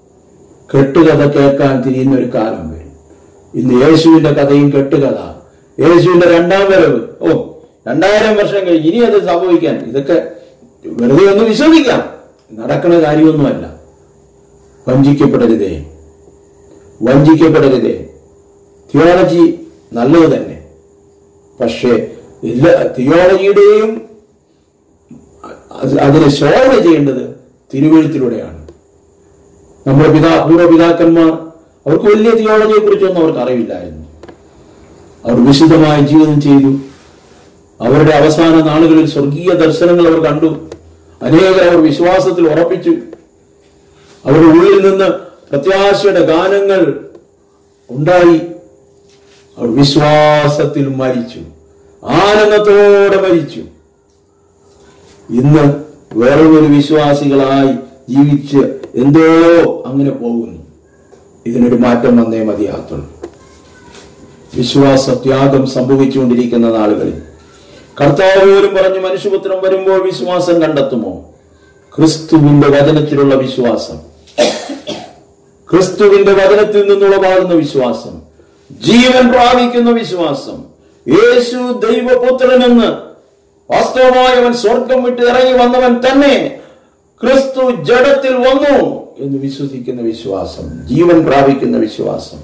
Speaker 1: കെട്ടുകഥ കേൾക്കാൻ തിരിയുന്ന ഒരു കാലം വരും ഇന്ന് യേശുവിന്റെ കഥയും കെട്ടുകഥ യേശുവിന്റെ രണ്ടാം വരവ് ഓ രണ്ടായിരം വർഷം കഴിഞ്ഞ് ഇനി അത് സംഭവിക്കാൻ ഇതൊക്കെ വെറുതെ ഒന്ന് വിശ്വസിക്കാം നടക്കുന്ന കാര്യമൊന്നുമല്ല വഞ്ചിക്കപ്പെടരുതേ വഞ്ചിക്കപ്പെടരുതേ തിയോളജി നല്ലത് തന്നെ പക്ഷേ എല്ലാ തിയോളജിയുടെയും അത് അതിനെ ശോധന ചെയ്യേണ്ടത് തിരുവഴുത്തിലൂടെയാണ് നമ്മുടെ പിതാ പൂർവ്വപിതാക്കന്മാർ അവർക്ക് വലിയ തിയോളജിയെ കുറിച്ചൊന്നും അവർക്ക് അറിവില്ലായിരുന്നു അവർ വിശുദ്ധമായ ജീവിതം ചെയ്തു അവരുടെ അവസാന നാളുകളിൽ സ്വർഗീയ ദർശനങ്ങൾ അവർ കണ്ടു അനേകർ അവർ വിശ്വാസത്തിൽ ഉറപ്പിച്ചു അവരുടെ ഉള്ളിൽ നിന്ന് പ്രത്യാശയുടെ ഗാനങ്ങൾ ഉണ്ടായി അവർ വിശ്വാസത്തിൽ മരിച്ചു ആനന്ദത്തോടെ മരിച്ചു ഇന്ന് വേറൊരു വിശ്വാസികളായി ജീവിച്ച് എന്തോ അങ്ങനെ പോകുന്നു ഇതിനൊരു മാറ്റം വന്നേ മതിയാകത്തുള്ളൂ വിശ്വാസ ത്യാഗം സംഭവിച്ചുകൊണ്ടിരിക്കുന്ന നാളുകളിൽ കർത്താവ് പോലും പറഞ്ഞു മനുഷ്യപുത്രം വരുമ്പോൾ വിശ്വാസം കണ്ടെത്തുമോ ക്രിസ്തുവിന്റെ വചനത്തിലുള്ള വിശ്വാസം ക്രിസ്തുവിന്റെ വചനത്തിൽ നിന്നുളവാകുന്ന വിശ്വാസം ജീവൻ പ്രാപിക്കുന്ന വിശ്വാസം യേശു ദൈവപുത്രനെന്ന് വാസ്തവമായി അവൻ സ്വർഗം വിട്ട് ഇറങ്ങി വന്നവൻ തന്നെ ക്രിസ്തു ജഡത്തിൽ വന്നു എന്ന് വിശ്വസിക്കുന്ന വിശ്വാസം ജീവൻ പ്രാപിക്കുന്ന വിശ്വാസം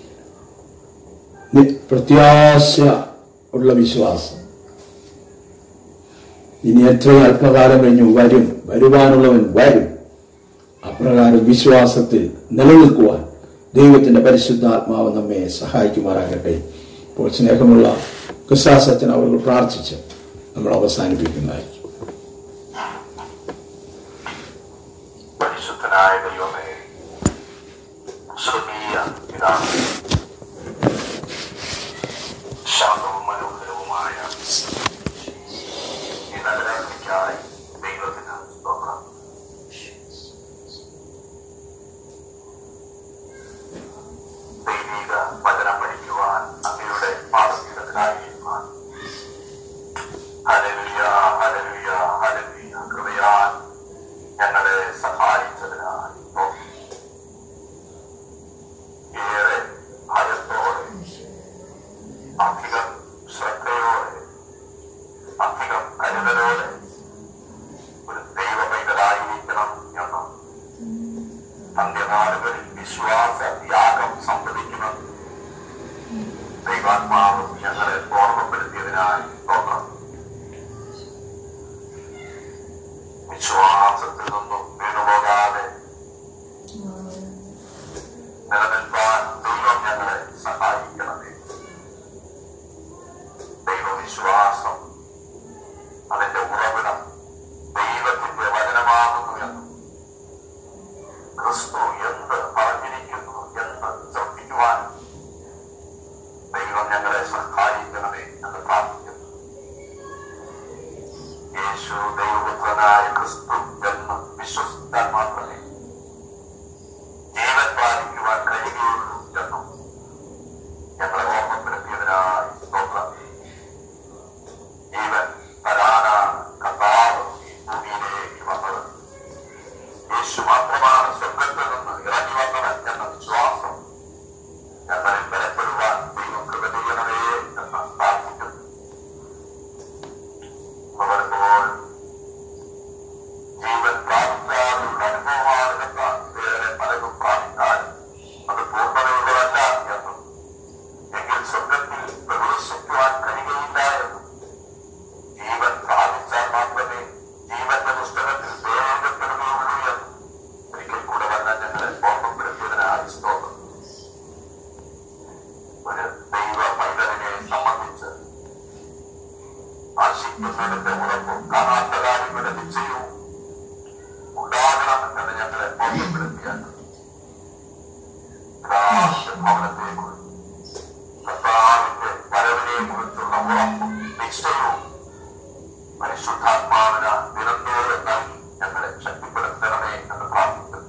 Speaker 1: നി- പ്രത്യാശ ഉള്ള വിശ്വാസം ഇനി എത്രയും അല്പകാലം കഴിഞ്ഞു വരും വരുവാനുള്ളവൻ വരും അപ്രകാരം വിശ്വാസത്തിൽ നിലനിൽക്കുവാൻ ദൈവത്തിന്റെ പരിശുദ്ധാത്മാവ് നമ്മെ സഹായിക്കുമാറാകട്ടെ ഇപ്പോൾ സ്നേഹമുള്ള ക്രിസ്താസച്ചൻ അവർ പ്രാർത്ഥിച്ച് നമ്മൾ അവസാനിപ്പിക്കുന്നതായിരിക്കും
Speaker 3: പരിശുദ്ധനായ ദൈവമേ സ്വർഗീയ പിതാവ് ശാന്തവും മനോഹരവുമായ ഈ നഗരത്തിലേക്കായി ദൈവത്തിന് സ്തോത്രം ദൈവിക വചനം പഠിക്കുവാൻ അങ്ങയുടെ പാദപീഠത്തിലായിരിക്കുവാൻ ഹല്ലേലൂയ ഹല്ലേലൂയ ഹല്ലേലൂയ കൃപയാൽ ഞങ്ങളെ സഹായിച്ചതിനായി സ്തോത്രം. ഏറെ ഭയത്തോടെ അധികം ശ്രദ്ധയോടെ അധികം കരുതലോടെ ഒരു ദൈവ പൈതലായിരിക്കണം എന്നും അന്ത്യനാളുകളിൽ വിശ്വാസ ത്യാഗം സംഭവിക്കുമെന്ന് ദൈവാത്മാവ് ഞങ്ങളെ ഓർമ്മപ്പെടുത്തിയതിനായി സ്തോത്രം വിശ്വാസത്തിൽ നിന്നും വീണുപോകാതെ നിലനിൽക്കാൻ ദൈവം ഞങ്ങളെ സഹായിക്കണമേ ദൈവവിശ്വാസം അതിന്റെ ഉറവിടം ദൈവത്തിന്റെ വചനമാകുന്നു എന്നും ക്രിസ്തു എന്ത് പറഞ്ഞിരിക്കുന്നു എന്ന് ശ്രദ്ധിക്കുവാൻ ദൈവം ഞങ്ങളെ സഹായിക്കണമേ എന്ന് പ്രാർത്ഥിക്കുന്നു യേശു ദൈവപുത്രനായ ക്രിസ്തു എന്ന് വിശ്വസിച്ചാൽ മാത്രമേ ജീവൻ പാലിക്കുവാൻ കഴിയുകയുള്ളൂ എന്നും ഞങ്ങളെ ഓർമ്മപ്പെടുത്തിയതിനായി സ്തോത്രം ജീവൻ തരാനാണ് കർത്താവ് ഈ ഭൂമിയിലേക്ക് വന്നത് യേശു മാത്രമാണ് സ്വർഗത്തിൽ നിന്ന് ഇറങ്ങി വന്നവൻ എന്ന വിശ്വാസം ഞങ്ങളിൽ ബലപ്പെടുവാൻ ദൈവം കൃപ ചെയ്യണമേ എന്ന് പ്രാർത്ഥിക്കുന്നു വരുമ്പോൾ ജീവൻ പ്രാപിക്കാനുള്ള അനുഭവമാണെന്ന വേറെ പലതും പ്രാപിക്കാൻ അത് പൂർണ്ണതയുള്ളതല്ല എന്നും എങ്കിൽ സ്വർഗത്തിൽ പ്രവേശിക്കുവാൻ കഴിയുകയില്ല എന്നും ജീവൻ പ്രാപിച്ചാൽ മാത്രമേ ജീവന്റെ പുസ്തകത്തിൽ പേരെഴുതപ്പെടുകയുള്ളൂ എന്നും ഒരിക്കൽ കൂടെ വന്ന ഞങ്ങളെ ഓർമ്മപ്പെടുത്തിയതിനായി സ്തോത്രം ഒരു ദൈവ പൈതലിനെ സംബന്ധിച്ച് ആശിക്കുന്നതിന്റെ ഉറപ്പും കാണാത്ത കാര്യങ്ങളുടെ നിശ്ചയവും ഉണ്ടാകണം എന്ന് ഞങ്ങളെ ഓർമ്മപ്പെടുത്തിയാണ് ഭവനത്തെ കുറിച്ച് കർത്താവിന്റെ വരവിനെ കുറിച്ചുള്ള ഉറപ്പും നിശ്ചയവും പരിശുദ്ധാത്മാവിന നിരന്തരം നൽകി ഞങ്ങളെ ശക്തിപ്പെടുത്തണമേ എന്ന് പ്രാർത്ഥിക്കുന്നു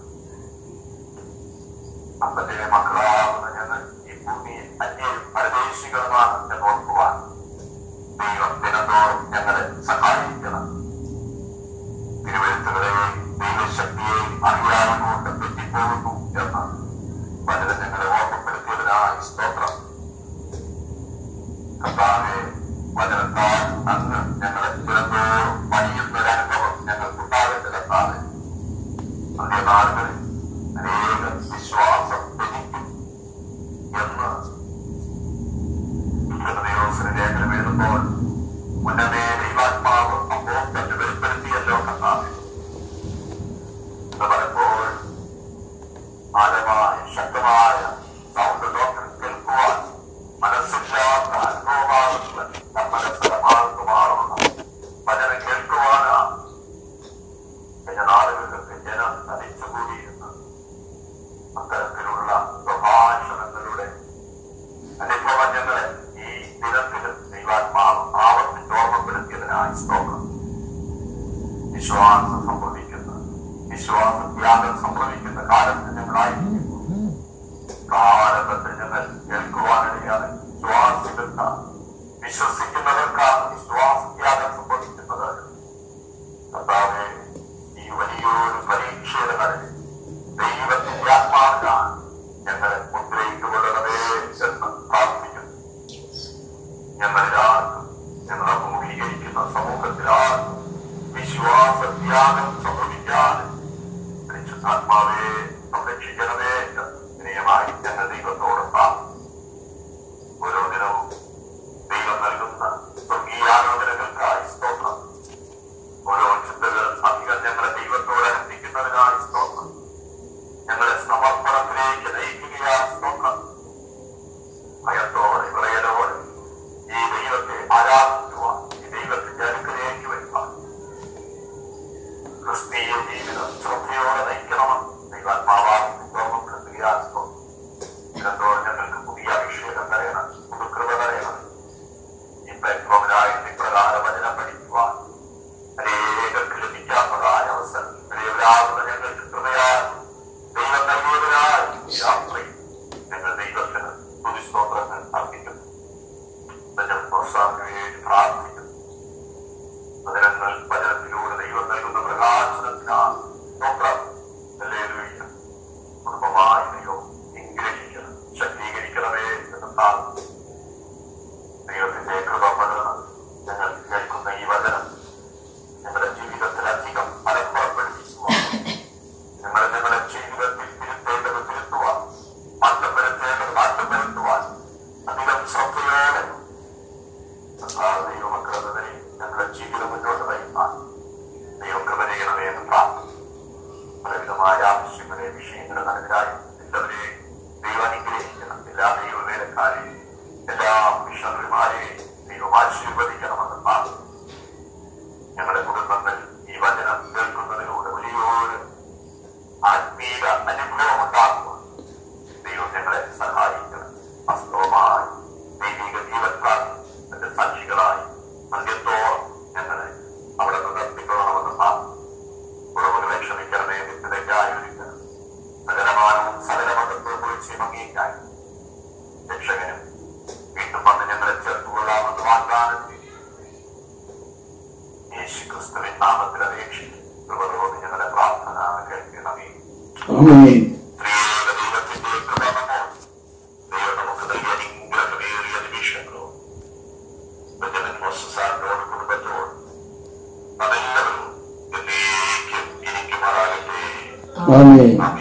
Speaker 3: അപ്പന്റെ മക്കളാകുന്ന ഞങ്ങൾ ഈ ഭൂമിയിൽ അന്യരും പരദേശികളുമാണ് എന്ന് ഓർക്കുവാൻ ദൈവം ദിനത്തോറും ഞങ്ങളെ സഹായിക്കണം തിരുവഴുത്തുകളെയും ദൈവശക്തിയെയും അറിയാവുന്നതുകൊണ്ട് തെറ്റിപ്പോകുന്നു എന്ന് പലരും ഞങ്ങളെ ഓർമ്മപ്പെടുത്തിയതിനായി സ്തോത്രം കർത്താവെ വചനത്താൽ അങ്ങ് ഞങ്ങളെ ദുരന്തോറും പണിയുന്നൊരനുഭവം ഞങ്ങൾക്കുണ്ടാകട്ടെ കർത്താവെ അന്ത്യനാളുകളിൽ അനേക വിശ്വാസം ത്യജിക്കും എന്ന് ഹൃദയോസന ലേഖനം എഴുതുമ്പോൾ ഉന്നതേ ദൈവാത്മാവ് അപ്പോൾ തന്നെ വെളിപ്പെടുത്തിയല്ലോ കർത്താവെ എന്ന് പറയുമ്പോൾ ആഴമായ ശക്തമായ സൗണ്ട് ലോകം കേൾക്കുവാൻ മനസ്സില്ലാത്ത അനുഭവമാകുന്ന മനസ്സിലമാകുന്ന മാറുന്ന വചനം കേൾക്കുവാനാണ് കഴിഞ്ഞ നാളുകളിലൊക്കെ ജനം തനിച്ചുകൂടിയിരുന്ന് അത്തരത്തിലുള്ള പ്രഭാഷണങ്ങളുടെ അനുഭവം ഞങ്ങളെ ഈ ദിനത്തിലും ദൈവാത്മാവ് ആവർത്തിച്ച് ഓർമ്മപ്പെടുത്തിയതിനായി സ്തോത്രം വിശ്വാസം സംഭവിക്കുന്ന വിശ്വാസ ത്യാഗം സംഭവിക്കുന്ന കാലത്ത് ഞങ്ങളായിരിക്കുന്നു കാലഘട്ടത്തിൽ ഞങ്ങൾ കേൾക്കുവാനിടയാണ് വിശ്വാസികൾക്ക് വിശ്വസിക്കുന്നവർക്കാണ് വിശ്വാസ ത്യാഗം സംഭവിക്കുന്നത് കർത്താവെ ഈ വലിയൊരു പരീക്ഷയുടെ നടുവിൽ ദൈവത്തിന്റെ ആത്മാവിലാണ് ഞങ്ങളെ മുദ്രയിട്ടുകൊള്ളണമേ എന്ന് പ്രാർത്ഥിക്കുന്നു ഞങ്ങളിലാർക്കും ഞങ്ങൾ അഭിമുഖീകരിക്കുന്ന സമൂഹത്തിലാർക്കും വിശ്വാസ ത്യാഗം സംഭവിക്കാതെ പരിശുദ്ധാത്മാവെ സംരക്ഷിക്കണമേ എന്ന് വിനയമായി ഞങ്ങൾ ദൈവത്തോട് പ്രാർത്ഥിക്കുന്നു ഓരോ ദിനവും ദൈവം നൽകുന്ന സ്വർഗീയാലോചനകൾക്കായി സ്തോത്രം ഓരോ ചിന്തകൾ അധികം ഞങ്ങളെ ദൈവത്തോട് അടുപ്പിക്കുന്നതിനായി സ്തോത്രം ഞങ്ങളെ സമർപ്പണത്തിലേക്ക് നയിക്കുകയാ സ്തോത്രം ഭയത്തോടെ വിളയലോടെ ഈ ദൈവത്തെ ആരാധിക്കുവാൻ ഈ ദൈവത്തിന്റെ അടുക്കലേക്ക് വരുവാൻ ക്രിസ്തീയ ജീവിതം ശ്രദ്ധയോടെ നയിക്കണമെന്ന് ദൈവാത്മാവായി ഓർമ്മപ്പെടുത്തുകയാ സ്തോത്രം ഇടത്തോടെ ഞങ്ങൾക്ക് പുതിയ അഭിഷേകം തരയണം പുതുകൃപ തരയണം ഈ പ്ലാറ്റ്ഫോമിലായി ഇപ്രകാരം വചനം പഠിക്കുവാൻ അനേകർക്ക് ലഭിക്കാത്തതായ അവസരം ഇടയവരാകുന്ന ഞങ്ങൾക്ക് കൃപയാൽ ദൈവം നൽകിയവരായി രാത്രി ഞങ്ങൾ ദൈവത്തിന് സ്തുതിസ്തോത്രങ്ങൾ അർപ്പിക്കുന്നു വചനം പ്രോത്സാഹനത്തിന് വേണ്ടി പ്രാർത്ഥിക്കുന്നു വചനങ്ങൾ വചനത്തിലൂടെ ദൈവം നൽകുന്ന പ്രകാശനത്തിനാണ് സ്തോത്രം ഹല്ലേലൂയ. കുടുംബമായി ദൈവം നിഗ്രഹിക്കണം ശക്തീകരിക്കണമേ എന്ന് പ്രാർത്ഥിക്കുന്നു ദൈവത്തിന്റെ കൃപ പകർന്ന് ഞങ്ങൾ കേൾക്കുന്ന ഈ വചനം ഞങ്ങളുടെ ജീവിതത്തിൽ അധികം ഫലപ്പുറപ്പെടുത്തിക്കുവാൻ ഞങ്ങൾ ഞങ്ങളുടെ ജീവിതത്തിൽ തിരുത്തേണ്ടത് തിരുത്തുവാൻ മാറ്റം വരുത്തേണ്ടത് മാറ്റം വരുത്തുവാൻ അധികം ശ്രദ്ധയോടെ കർത്താവ് ദൈവമക്കളുടെ നിലയിൽ ഞങ്ങളുടെ ജീവിതം മുന്നോട്ട് നയിക്കാൻ ദൈവം കൃപ ചെയ്യണമേ എന്ന് പ്രാർത്ഥിക്കുന്നു പലവിധമായ ആവശ്യങ്ങളെ വിഷയങ്ങളുടെ നടുവിലായി എല്ലാവരെയും ദൈവം അനുഗ്രഹിക്കണം എല്ലാ ദൈവവേലക്കാരെയും എല്ലാ മിഷണറിമാരെയും ദൈവം ആശീർവദിക്കണമെന്ന് പ്രാർത്ഥിക്കുന്നു ഞങ്ങളുടെ കുടുംബങ്ങൾ ഈ വചനം കേൾക്കുന്നതിലൂടെ വലിയൊരു ആത്മീയ അനുഭവം ഉണ്ടാക്കുക ദൈവം ഞങ്ങളെ സഹായിക്കണം വാസ്തവമായി ദൈവിക ജീവത്താൽ തന്റെ സാക്ഷികളായി അന്ത്യത്തോളം ഞങ്ങളെ അവിടെ നിർത്തിക്കൊള്ളണമെന്ന് പ്രാർത്ഥിക്കുന്നു കുറവുകളെ ക്ഷമിക്കണമേ നിത്യതയ്ക്കായി ഒരുക്കണം സകലമാനവും സകലമതത്വം കുറിച്ച് മങ്ങിയായി രക്ഷകനും വീണ്ടും വന്ന് ഞങ്ങളെ ചേർത്തുകൊള്ളാമെന്ന് വാഗ്ദാനം ചെയ്തു യേശു ക്രിസ്തുവിൻ നാമത്തിൽ അപേക്ഷിക്കും കൃപതോട് ഞങ്ങളുടെ പ്രാർത്ഥന കേൾക്കണമേ
Speaker 1: ആമേൻ
Speaker 3: ത്രിയേക ദൈവത്തിന്റെ കൃപ നമ്മോട് ദൈവം നമുക്ക് നൽകിയ അനുഗ്രഹമേറിയ നിമിഷങ്ങളോ ബെഞ്ചമിൻ മോസസാറിനോട് കുടുംബത്തോട് അതെല്ലാവരും എന്നേക്കും ഇരിക്കുമാറാകട്ടെ
Speaker 1: ആമേൻ
Speaker 3: ആമേൻ